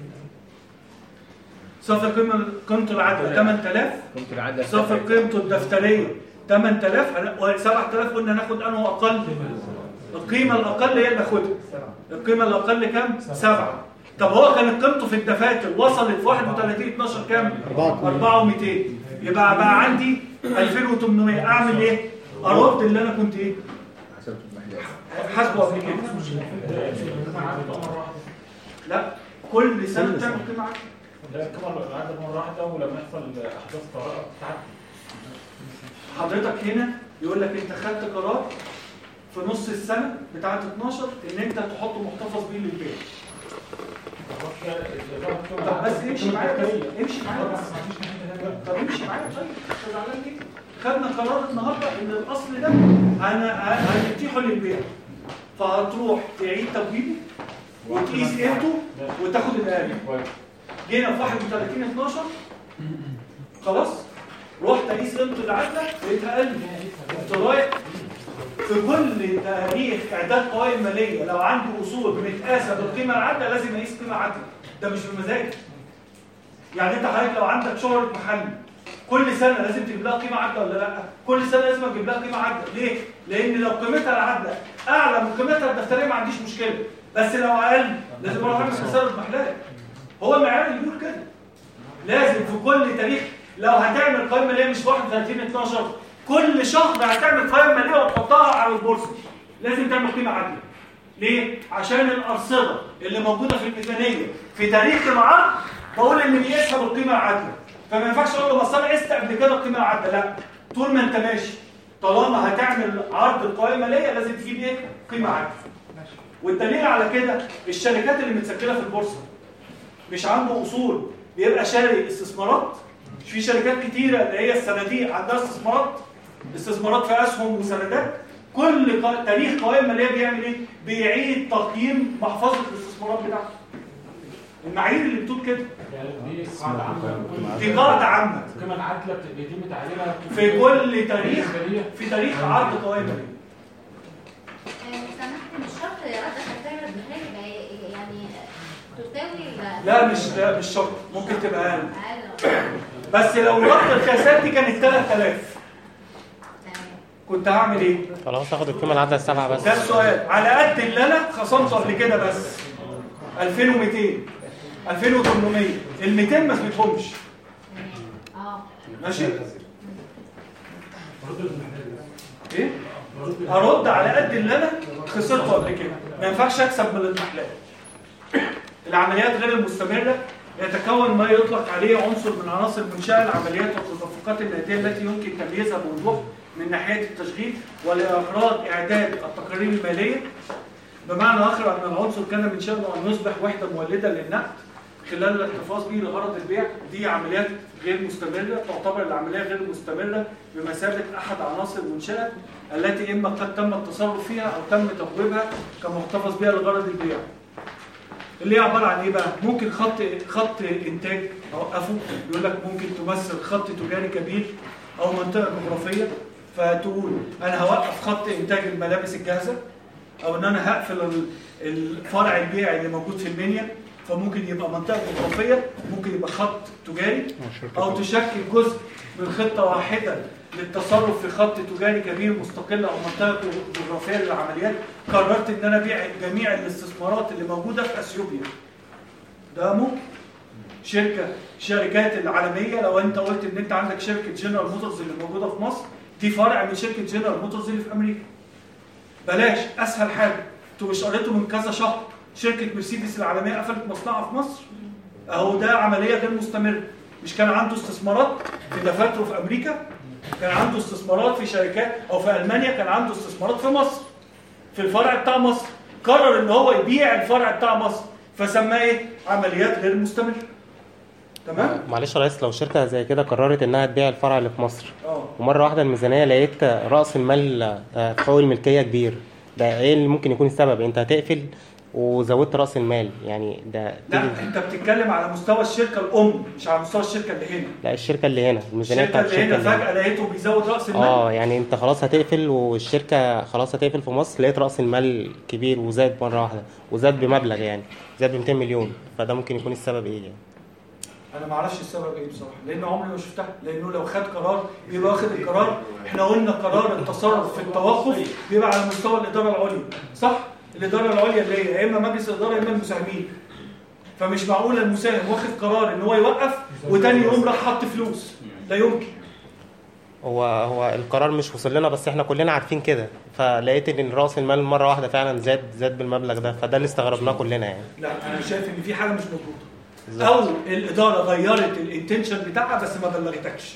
صافي القيمه قيمته العادله 8000 كنت العادة صافي قيمته الدفتريه 8000 هن- و 7000 قلنا هناخد انه اقل القيمه الاقل هي اللي ناخدها القيمه الاقل كام؟ 7 طب هو كانت قيمته في الدفاتر وصلت في 31 12 كام؟ 4200 يبقى بقى عندي 2800 اعمل ايه؟ ارد اللي انا كنت ايه؟ حسبت المحلات حاسبه قبل كده لا كل سنه بتعمل قيمه عادله ده القيمة العادة مرة واحدة ولما يحصل أحداث طارئة بتاعت حضرتك هنا يقول لك انت خدت قرار في نص السنه بتاعت 12 ان انت تحطه محتفظ بيه للبيع طب بس امشي معايا بس امشي معايا بس طب امشي معايا طيب مش زعلان ليه؟ خدنا قرار النهارده ان الاصل ده انا هنتيحه للبيع فهتروح تعيد تبويبه وتقيس قيمته وتاخد الاقل جينا في 31 12 خلاص رحت اقيس قيمته العادله لقيتها اقل قمت رايح في كل تاريخ اعداد قوائم ماليه لو عندي اصول متقاسه بالقيمه العادله لازم اقيس قيمه عادله ده مش بمزاجي يعني انت حضرتك لو عندك شهره محل كل سنه لازم تجيب لها قيمه عادله ولا لا كل سنه لازم اجيب لها قيمه عادله ليه لان لو قيمتها العادله اعلى من قيمتها الدفتريه ما عنديش مشكله بس لو اقل لازم اروح اعمل خساره محلات هو المعيار اللي بيقول كده لازم في كل تاريخ لو هتعمل قائمه ماليه مش 31 12 كل شهر هتعمل قائمه ماليه وتحطها على البورصه لازم تعمل قيمه عادله ليه عشان الارصده اللي موجوده في الميزانيه في تاريخ العرض بقول ان بيقيسها بالقيمه العادله فما ينفعش اقول له بس انا قست قبل كده القيمه العادله لا طول ما انت ماشي طالما هتعمل عرض القوائم الماليه لازم تجيب ايه قيمه عادله والدليل على كده الشركات اللي متسجله في البورصه مش عنده اصول بيبقى شاري استثمارات مش في شركات كتيره اللي هي الصناديق عندها استثمارات استثمارات في اسهم وسندات كل قا- تاريخ قوائم ماليه بيعمل ايه بيعيد تقييم محفظه الاستثمارات بتاعته المعايير اللي بتقول كده دي قاعده عامه دي قاعده عامه القيمه العادله بت- بيتم تعديلها في كل تاريخ في تاريخ عرض قوائم ماليه سمحت مش شرط رد خسائر الدخاري يبقى يعني تساوي ال- لا مش لا مش شرط ممكن تبقى اقل أقل. بس لو ربط الخسائر دي كانت 3000 كنت هعمل ايه خلاص هاخد القيمه العادله السبعه بس ده السؤال على قد اللي انا خصمته قبل كده بس 2200 2800 ال 200 ما اثبتهمش اه ماشي ايه هرد على قد اللي انا خسرته قبل كده ما ينفعش اكسب من الاضمحلال العمليات غير المستمره يتكون ما يطلق عليه عنصر من عناصر منشاه العمليات والتدفقات الناتيه التي يمكن تمييزها بوضوح من ناحيه التشغيل ولاغراض اعداد التقارير الماليه بمعنى اخر ان العنصر كان من شانه ان يصبح وحده مولده للنقد خلال الاحتفاظ به لغرض البيع دي عمليات غير مستمره تعتبر العمليه غير مستمره بمثابه احد عناصر المنشاه التي اما قد تم التصرف فيها او تم تبويبها كمحتفظ بها لغرض البيع اللي هي عباره عن ايه بقى ممكن خط خط انتاج اوقفه يقول لك ممكن تمثل خط تجاري كبير او منطقه جغرافيه فتقول انا هوقف خط انتاج الملابس الجاهزه او ان انا هقفل ال- الفرع البيعي اللي موجود في المنيا فممكن يبقى منطقه جغرافيه ممكن يبقى خط تجاري او تشكل جزء من خطه واحده للتصرف في خط تجاري كبير مستقل او منطقه جغرافيه للعمليات قررت ان انا ابيع جميع الاستثمارات اللي موجوده في اثيوبيا ده ممكن شركه شركات العالميه لو انت قلت ان انت عندك شركه جنرال موتورز اللي موجوده في مصر دي فرع من شركه جنرال موتورز اللي في امريكا بلاش اسهل حاجه انتوا مش قريتوا من كذا شهر شركه مرسيدس العالميه قفلت مصنعها في مصر اهو ده عمليه غير مستمره مش كان عنده استثمارات في دفاتره في امريكا كان عنده استثمارات في شركات او في المانيا كان عنده استثمارات في مصر في الفرع بتاع مصر قرر ان هو يبيع الفرع بتاع مصر فسماه ايه عمليات غير مستمره تمام معلش يا ريس لو شركه زي كده قررت انها تبيع الفرع اللي في مصر اه ومره واحده الميزانيه لقيت راس المال آه، في حقوق الملكيه كبير ده ايه اللي ممكن يكون السبب انت هتقفل وزودت راس المال يعني ده لا انت بتتكلم على مستوى الشركه الام مش على مستوى الشركه اللي هنا لا الشركه اللي هنا الميزانيه الشركه بتاعت اللي الشركه هنا اللي هنا فجاه لقيته بيزود راس المال اه يعني انت خلاص هتقفل والشركه خلاص هتقفل في مصر لقيت راس المال كبير وزاد مره واحده وزاد بمبلغ يعني زاد ب 200 مليون فده ممكن يكون السبب ايه يعني انا ما اعرفش السبب ايه بصراحه لان عمري ما شفتها لانه لو خد قرار بيبقى واخد القرار احنا قلنا قرار التصرف في التوقف بيبقى على مستوى الاداره العليا صح الاداره العليا اللي هي يا اما مجلس الاداره يا اما المساهمين فمش معقول المساهم واخد قرار ان هو يوقف وتاني يوم راح حط فلوس لا يمكن هو هو القرار مش وصل لنا بس احنا كلنا عارفين كده فلقيت ان راس المال مره واحده فعلا زاد زاد بالمبلغ ده فده اللي استغربناه كلنا يعني لا انا شايف ان في حاجه مش مظبوطه بالظبط. او الاداره غيرت الانتنشن بتاعها بس ما بلغتكش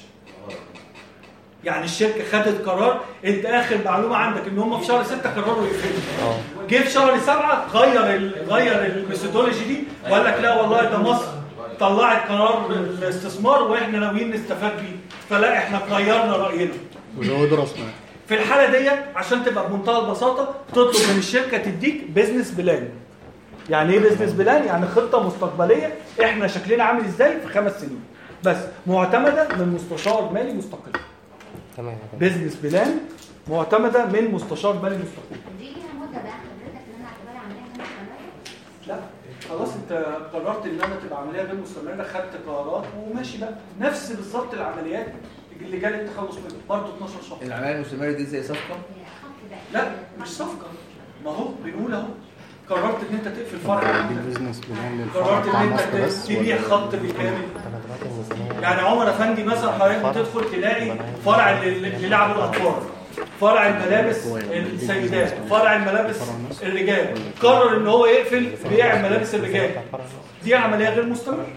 يعني الشركه خدت قرار انت اخر معلومه عندك ان هم في شهر 6 قرروا يقفلوا اه جه في شهر 7 غير ال... غير الميثودولوجي دي وقال لك لا والله ده مصر طلعت قرار الاستثمار واحنا ناويين نستفاد بيه فلا احنا غيرنا راينا وزود راس مال في الحاله ديت عشان تبقى بمنتهى البساطه تطلب من الشركه تديك بيزنس بلان يعني ايه بزنس بلان يعني خطه مستقبليه احنا شكلنا عامل ازاي في خمس سنين بس معتمده من مستشار مالي مستقل تمام بزنس بلان معتمده من مستشار مالي مستقل دي ليها مده بقى حضرتك ان انا اعتبرها عمليه غير مستمره لا خلاص انت قررت ان انا تبقى عمليه غير مستمره خدت قرارات وماشي بقى نفس بالظبط العمليات اللي جالي التخلص منها برضه 12 شهر العمليه المستمره دي زي صفقه لا مش صفقه ما هو بنقول اهو قررت ان انت تقفل فرع دي البيزنس بلان للفرع قررت بتاع ان انت مصر بس تبيع ولا- خط بالكامل يعني عمر افندي مثلا حضرتك تدخل تلاقي فرع لل- للعب الاطفال فرع الملابس السيدات فرع الملابس الرجال قرر ان هو يقفل بيع ملابس الرجال دي عمليه غير مستمره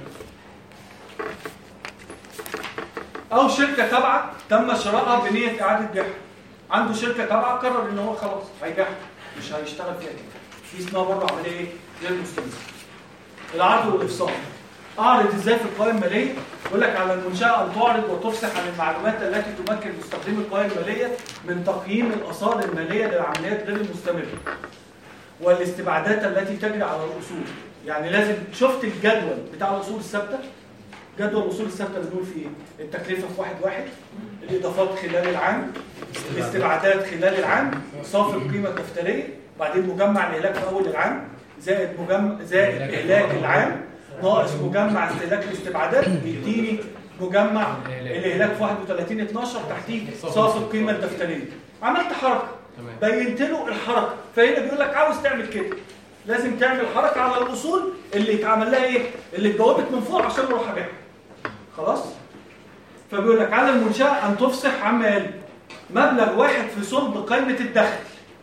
او شركه تابعه تم شرائها بنيه اعاده بيعها عنده شركه تابعه قرر ان هو خلاص هيبيعها مش هيشتغل فيها تاني دي اسمها برضه عمليه ايه؟ غير مستمره العرض والافصاح اعرض ازاي في القوائم الماليه يقول لك على المنشاه ان تعرض وتفصح عن المعلومات التي تمكن مستخدمي القوائم الماليه من تقييم الاثار الماليه للعمليات غير المستمره والاستبعادات التي تجري على الاصول يعني لازم شفت الجدول بتاع الاصول الثابته جدول الاصول الثابته بنقول فيه ايه التكلفه في واحد واحد الاضافات خلال العام الاستبعادات خلال العام صافي القيمه الدفتريه بعدين مجمع الاهلاك في اول العام زائد مجمع زائد اهلاك العام ناقص مجمع استهلاك الاستبعادات بيديني مجمع الاهلاك في 31 12 تحتيه صافي القيمه الدفتريه عملت حركه بينت له الحركه فهنا بيقول لك عاوز تعمل كده لازم تعمل حركه على الاصول اللي اتعمل لها ايه اللي اتجاوبت من فوق عشان اروح ابيعها خلاص فبيقول لك على المنشاه ان تفصح عما يلي مبلغ واحد في صلب قائمه الدخل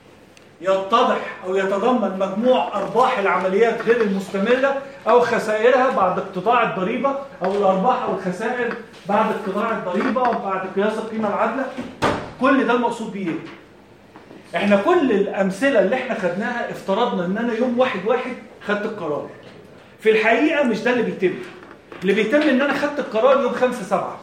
يتضح او يتضمن مجموع ارباح العمليات غير المستمره او خسائرها بعد اقتطاع الضريبه او الارباح او الخسائر بعد اقتطاع الضريبه وبعد قياس القيمه العادله كل ده المقصود بيه ايه؟ احنا كل الامثله اللي احنا خدناها افترضنا ان انا يوم واحد واحد خدت القرار في الحقيقه مش ده اللي بيتم اللي بيتم ان انا خدت القرار يوم 5 7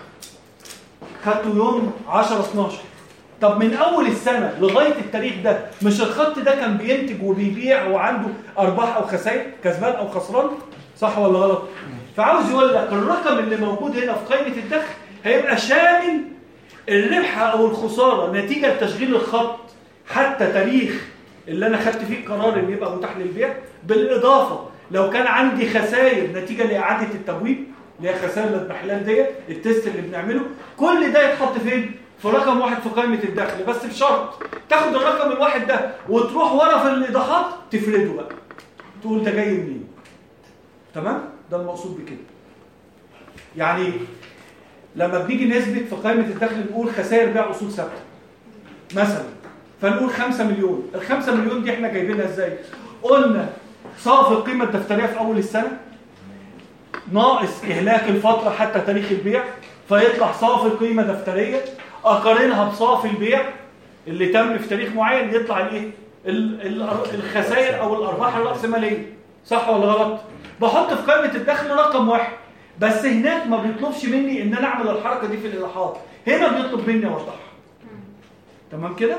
خدته يوم 10 12 طب من اول السنه لغايه التاريخ ده مش الخط ده كان بينتج وبيبيع وعنده ارباح او خسائر كسبان او خسران صح ولا غلط فعاوز يقول لك الرقم اللي موجود هنا في قائمه الدخل هيبقى شامل الربح او الخساره نتيجه لتشغيل الخط حتى تاريخ اللي انا خدت فيه القرار ان يبقى متاح للبيع بالاضافه لو كان عندي خسائر نتيجه لاعاده التبويب اللي هي خسائر الاضمحلال ديت التيست اللي بنعمله كل ده يتحط فين؟ في رقم واحد في قائمه الدخل بس بشرط تاخد الرقم الواحد ده وتروح ورا في الايضاحات تفرده بقى تقول ده جاي منين تمام ده المقصود بكده يعني لما بنيجي نثبت في قائمه الدخل نقول خسائر بيع اصول ثابته مثلا فنقول 5 مليون ال 5 مليون دي احنا جايبينها ازاي قلنا صافي القيمه الدفتريه في اول السنه ناقص اهلاك الفتره حتى تاريخ البيع فيطلع صافي قيمه دفتريه اقارنها بصافي البيع اللي تم في تاريخ معين يطلع الايه ال- ال- الخسائر او الارباح الراسماليه صح ولا غلط بحط في قائمه الدخل رقم واحد بس هناك ما بيطلبش مني ان انا اعمل الحركه دي في الايضاحات هنا بيطلب مني اوضحها تمام كده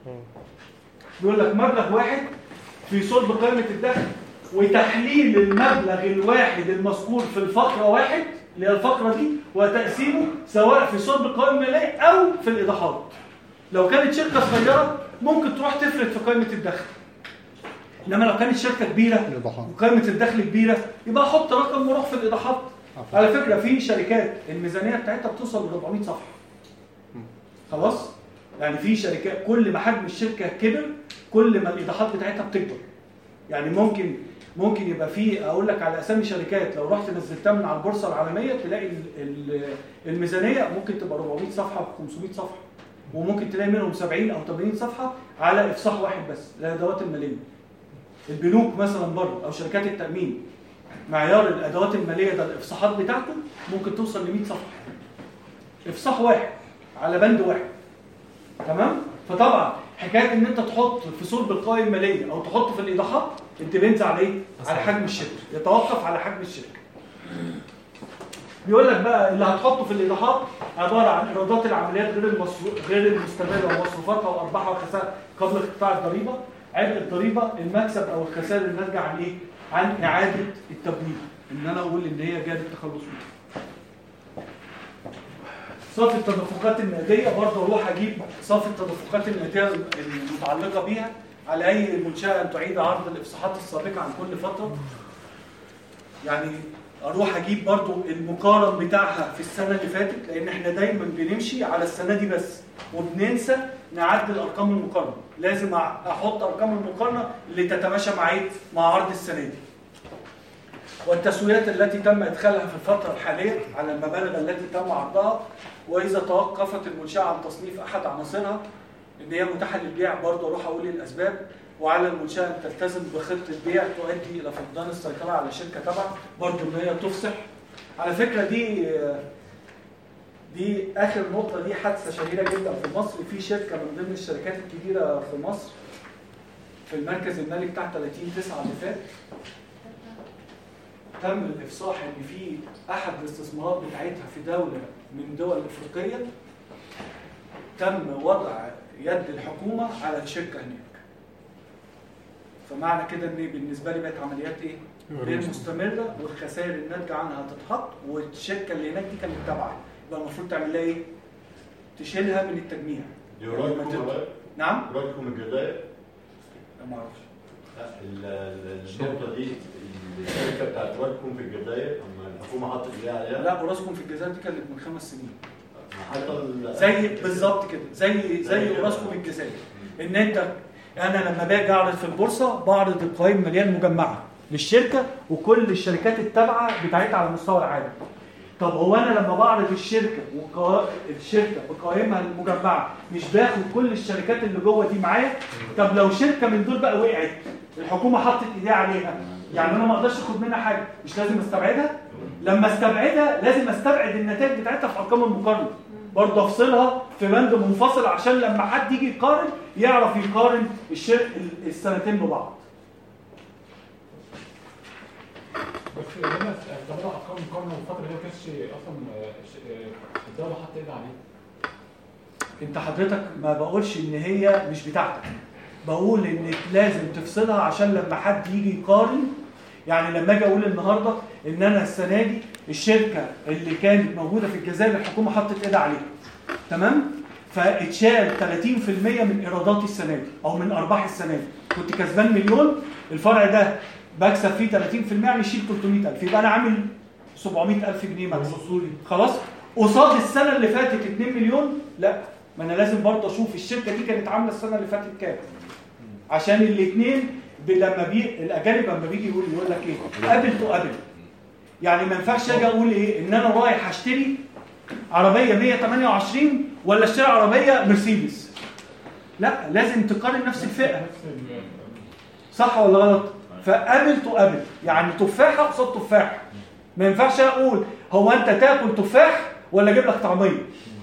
بيقول لك مبلغ واحد في صلب قائمه الدخل وتحليل المبلغ الواحد المذكور في الفقره واحد اللي هي الفقره دي وتقسيمه سواء في صلب القوائم الماليه او في الايضاحات لو كانت شركه صغيره ممكن تروح تفرد في قائمه الدخل انما لو كانت شركه كبيره وقائمه الدخل كبيره يبقى احط رقم واروح في الايضاحات على فكره في شركات الميزانيه بتاعتها بتوصل ل 400 صفحه خلاص يعني في شركات كل ما حجم الشركه كبر كل ما الايضاحات بتاعتها بتكبر يعني ممكن ممكن يبقى في اقول لك على اسامي شركات لو رحت نزلتها من على البورصه العالميه تلاقي ال- ال- الميزانيه ممكن تبقى 400 صفحه و 500 صفحه وممكن تلاقي منهم 70 او 80 صفحه على افصاح واحد بس الادوات الماليه البنوك مثلا برضه او شركات التامين معيار الادوات الماليه ده الافصاحات بتاعته ممكن توصل ل 100 صفحه افصاح واحد على بند واحد تمام فطبعا حكايه ان انت تحط في صلب القوائم الماليه او تحط في الايضاحات انت بنت على ايه على حجم الشركه يتوقف على حجم الشركه بيقول لك بقى اللي هتحطه في الايضاحات عباره عن ايرادات العمليات غير المصرو... غير المستمره ومصروفاتها وارباحها وخسائرها قبل اقتطاع الضريبه عبء الضريبه المكسب او الخسائر الناتجه عن ايه؟ عن اعاده التبويب ان انا اقول ان هي جايه التخلص منها. صافي التدفقات النقديه برضه اروح اجيب صافي التدفقات النقديه المتعلقه بيها على اي منشاه ان تعيد عرض الافصاحات السابقه عن كل فتره يعني اروح اجيب برضو المقارن بتاعها في السنه اللي فاتت لان احنا دايما بنمشي على السنه دي بس وبننسى نعدل ارقام المقارنه لازم احط ارقام المقارنه اللي تتماشى مع ايه مع عرض السنه دي والتسويات التي تم ادخالها في الفتره الحاليه على المبالغ التي تم عرضها واذا توقفت المنشاه عن تصنيف احد عناصرها ان هي متاحه للبيع برضه اروح اقول الاسباب وعلى المنشاه ان تلتزم بخطه بيع تؤدي الى فقدان السيطره على شركه تبع برضه ان هي تفصح على فكره دي دي اخر نقطه دي حادثه شهيره جدا في مصر في شركه من ضمن الشركات الكبيره في مصر في المركز المالي بتاع 30 9 اللي فات تم الافصاح ان في احد الاستثمارات بتاعتها في دوله من دول افريقيه تم وضع يد الحكومه على الشركه هناك فمعنى كده ان بالنسبه لي بقت عمليات ايه؟ غير مستمره والخسائر الناتجه عنها هتتحط والشركه اللي هناك دي كانت تابعه يبقى المفروض تعمل لها ايه؟ تشيلها من التجميع دي قريبكم ولا نعم؟ قريبكم الجزائر؟ لا ما اعرفش لا ال- ال- النقطة دي الشركة بتاعت وادكم في الجزائر اما الحكومة حطت ايديها عليها لا اوراسكوم في الجزائر دي كانت من خمس سنين حتى ال- زي بالظبط كده زي زي اوراسكوم الجزائر ان انت انا لما باجي اعرض في البورصه بعرض القوائم الماليه المجمعه للشركه وكل الشركات التابعه بتاعتها على مستوى العالم طب هو انا لما بعرض الشركه وقوا... الشركه بقوائمها المجمعه مش باخد كل الشركات اللي جوه دي معايا طب لو شركه من دول بقى وقعت الحكومه حطت ايديها عليها يعني انا ما اقدرش اخد منها حاجه مش لازم استبعدها لما استبعدها لازم استبعد النتائج بتاعتها في ارقام المقارنه برضه افصلها في بند منفصل عشان لما حد يجي يقارن يعرف يقارن الشرق السنتين ببعض بس هنا طبعا ارقام مقارنه والفتره دي ما كانتش اصلا آه، ش- آه، الدوله حاطه ايدها عليها انت حضرتك ما بقولش ان هي مش بتاعتك بقول انك لازم تفصلها عشان لما حد يجي يقارن يعني لما اجي اقول النهارده ان انا السنه دي الشركه اللي كانت موجوده في الجزائر الحكومه حطت ايدها عليها تمام فاتشال 30% من ايراداتي السنه دي او من ارباح السنه دي كنت كسبان مليون الفرع ده بكسب فيه 30% يعني يشيل 300000 يبقى انا عامل 700000 جنيه مكسب خلاص قصاد السنه اللي فاتت 2 مليون لا ما انا لازم برضه اشوف الشركه دي كانت عامله السنه اللي فاتت كام عشان الاثنين لما بي الاجانب لما بيجي يقول يقول لك ايه قابل تو قابل يعني ما ينفعش اجي اقول ايه ان انا رايح اشتري عربيه 128 ولا اشتري عربيه مرسيدس لا لازم تقارن نفس الفئه صح ولا غلط فقابل تو قابل يعني تفاحه قصاد تفاحه ما ينفعش اقول هو انت تاكل تفاح ولا اجيب لك طعميه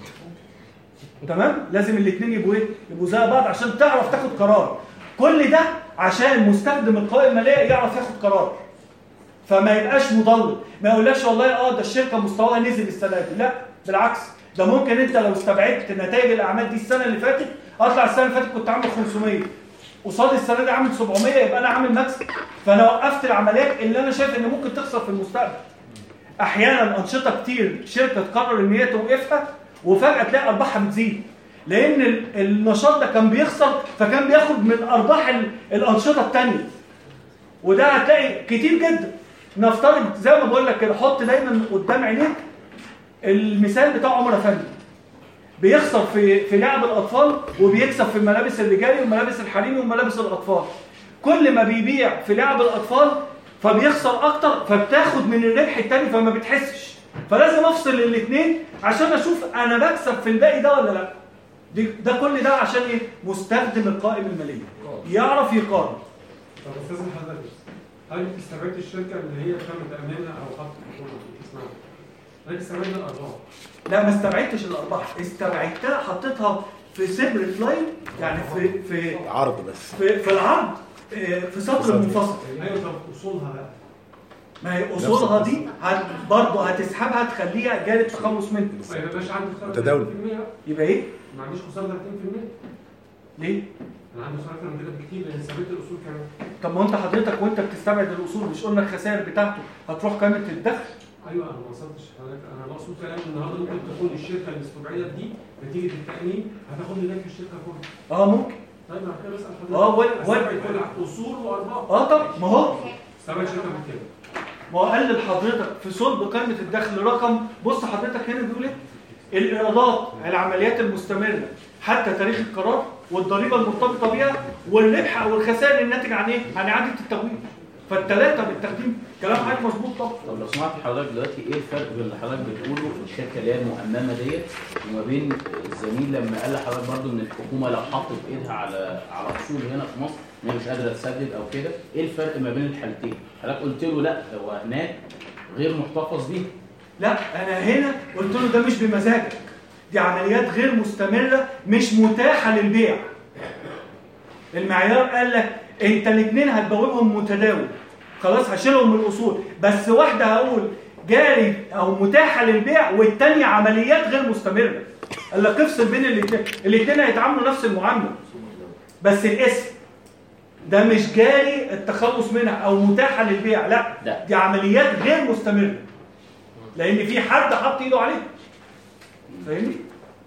تمام لازم الاثنين يبقوا ايه يبقوا زي بعض عشان تعرف تاخد قرار كل ده عشان مستخدم القوائم الماليه يعرف ياخد قرار فما يبقاش مضلل ما يقولكش والله اه ده الشركه مستواها نزل السنه دي لا بالعكس ده ممكن انت لو استبعدت نتائج الاعمال دي السنه اللي فاتت اطلع السنه اللي فاتت كنت عامل 500 قصاد السنه دي عامل 700 يبقى انا عامل مكسب فانا وقفت العمليات اللي انا شايف ان ممكن تخسر في المستقبل احيانا انشطه كتير شركه تقرر ان هي توقفها وفجاه تلاقي ارباحها بتزيد لان ال- النشاط ده كان بيخسر فكان بياخد من ارباح ال- الانشطه الثانيه وده هتلاقي كتير جدا نفترض زي ما بقول لك كده حط دايما قدام عينيك المثال بتاع عمر افندي بيخسر في في لعب الاطفال وبيكسب في الملابس الرجالي وملابس الحريمي وملابس الاطفال كل ما بيبيع في لعب الاطفال فبيخسر اكتر فبتاخد من الربح التاني فما بتحسش فلازم افصل الاثنين عشان اشوف انا بكسب في الباقي ده ولا لا دي ده كل ده عشان ايه مستخدم القائمه الماليه يعرف يقارن طب استاذ حضرتك هل انت استبعدت الشركه اللي هي تم تامينها او حط اسمها هل استبعدت الارباح لا ما استبعدتش الارباح استبعدتها حطيتها في سيبريت لاين يعني في في عرض بس في, في العرض آه، في سطر منفصل ايوه طب اصولها بقى ما هي اصولها دي هت برضه هتسحبها تخليها جالة تخلص منها ما يبقاش عندي خساره متداول. 30% بقى. يبقى ايه؟ ما عنديش خساره 30% ليه؟ انا عندي سؤال اكتر من كده بكتير لان ثبت الاصول كمان طب ما انت حضرتك وانت بتستبعد الاصول مش قلنا الخسائر بتاعته هتروح قائمه الدخل ايوه انا ما وصلتش حضرتك انا بقصد كلام النهارده ممكن تكون الشركه اللي استبعدت دي نتيجه التامين هتاخد لي في الشركه كلها اه ممكن طيب انا كده بسال حضرتك اه وال- وال- استبعد كل اصول وارباح اه طب ما هو استبعد شركه من كده ما هو قلل حضرتك في صلب قائمه الدخل رقم بص حضرتك هنا بيقول ايه الايرادات العمليات المستمره حتى تاريخ القرار والضريبه المرتبطه بيها والربح او الخسائر الناتج عن ايه؟ عن اعاده التمويل فالثلاثه بالتقديم كلام حضرتك مظبوط طبعا طب لو سمحت حضرتك دلوقتي ايه الفرق بين اللي حضرتك بتقوله في الشركه اللي هي المؤممه ديت وما بين الزميل لما قال لحضرتك برضو ان الحكومه لو حطت ايدها على على اصول هنا في مصر ان هي مش قادره تسدد او كده ايه الفرق ما بين الحالتين؟ حضرتك قلت له لا هو هناك غير محتفظ بيه لا انا هنا قلت له ده مش بمزاجك دي عمليات غير مستمره مش متاحه للبيع المعيار قال لك انت الاثنين هتبوبهم متداول خلاص هشيلهم من الاصول بس واحده هقول جاري او متاحه للبيع والثانيه عمليات غير مستمره قال لك افصل بين الاثنين الاثنين هيتعاملوا نفس المعامله بس الاسم ده مش جاري التخلص منها او متاحه للبيع لا دي عمليات غير مستمره لان في حد حط ايده عليه فاهمني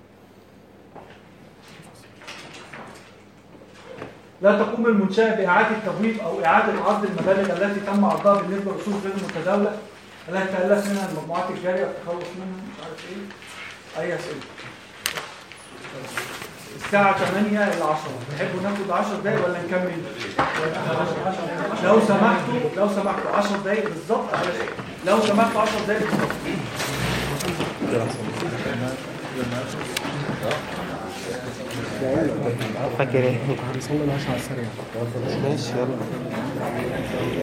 لا تقوم المنشأة بإعادة تبويب أو إعادة عرض المبالغ التي تم عرضها بالنسبة لأصول غير متداولة التي تألف منها المجموعات الجارية والتخلص منها مش عارف إيه أي أسئلة الساعة 8 إلى 10 تحبوا ناخد 10 دقايق ولا نكمل؟ لو سمحتوا لو سمحتوا 10 دقايق بالظبط لو سمحتوا 10 دقايق بالظبط فاكر ايه؟ هنصلي العشاء على السريع ماشي يلا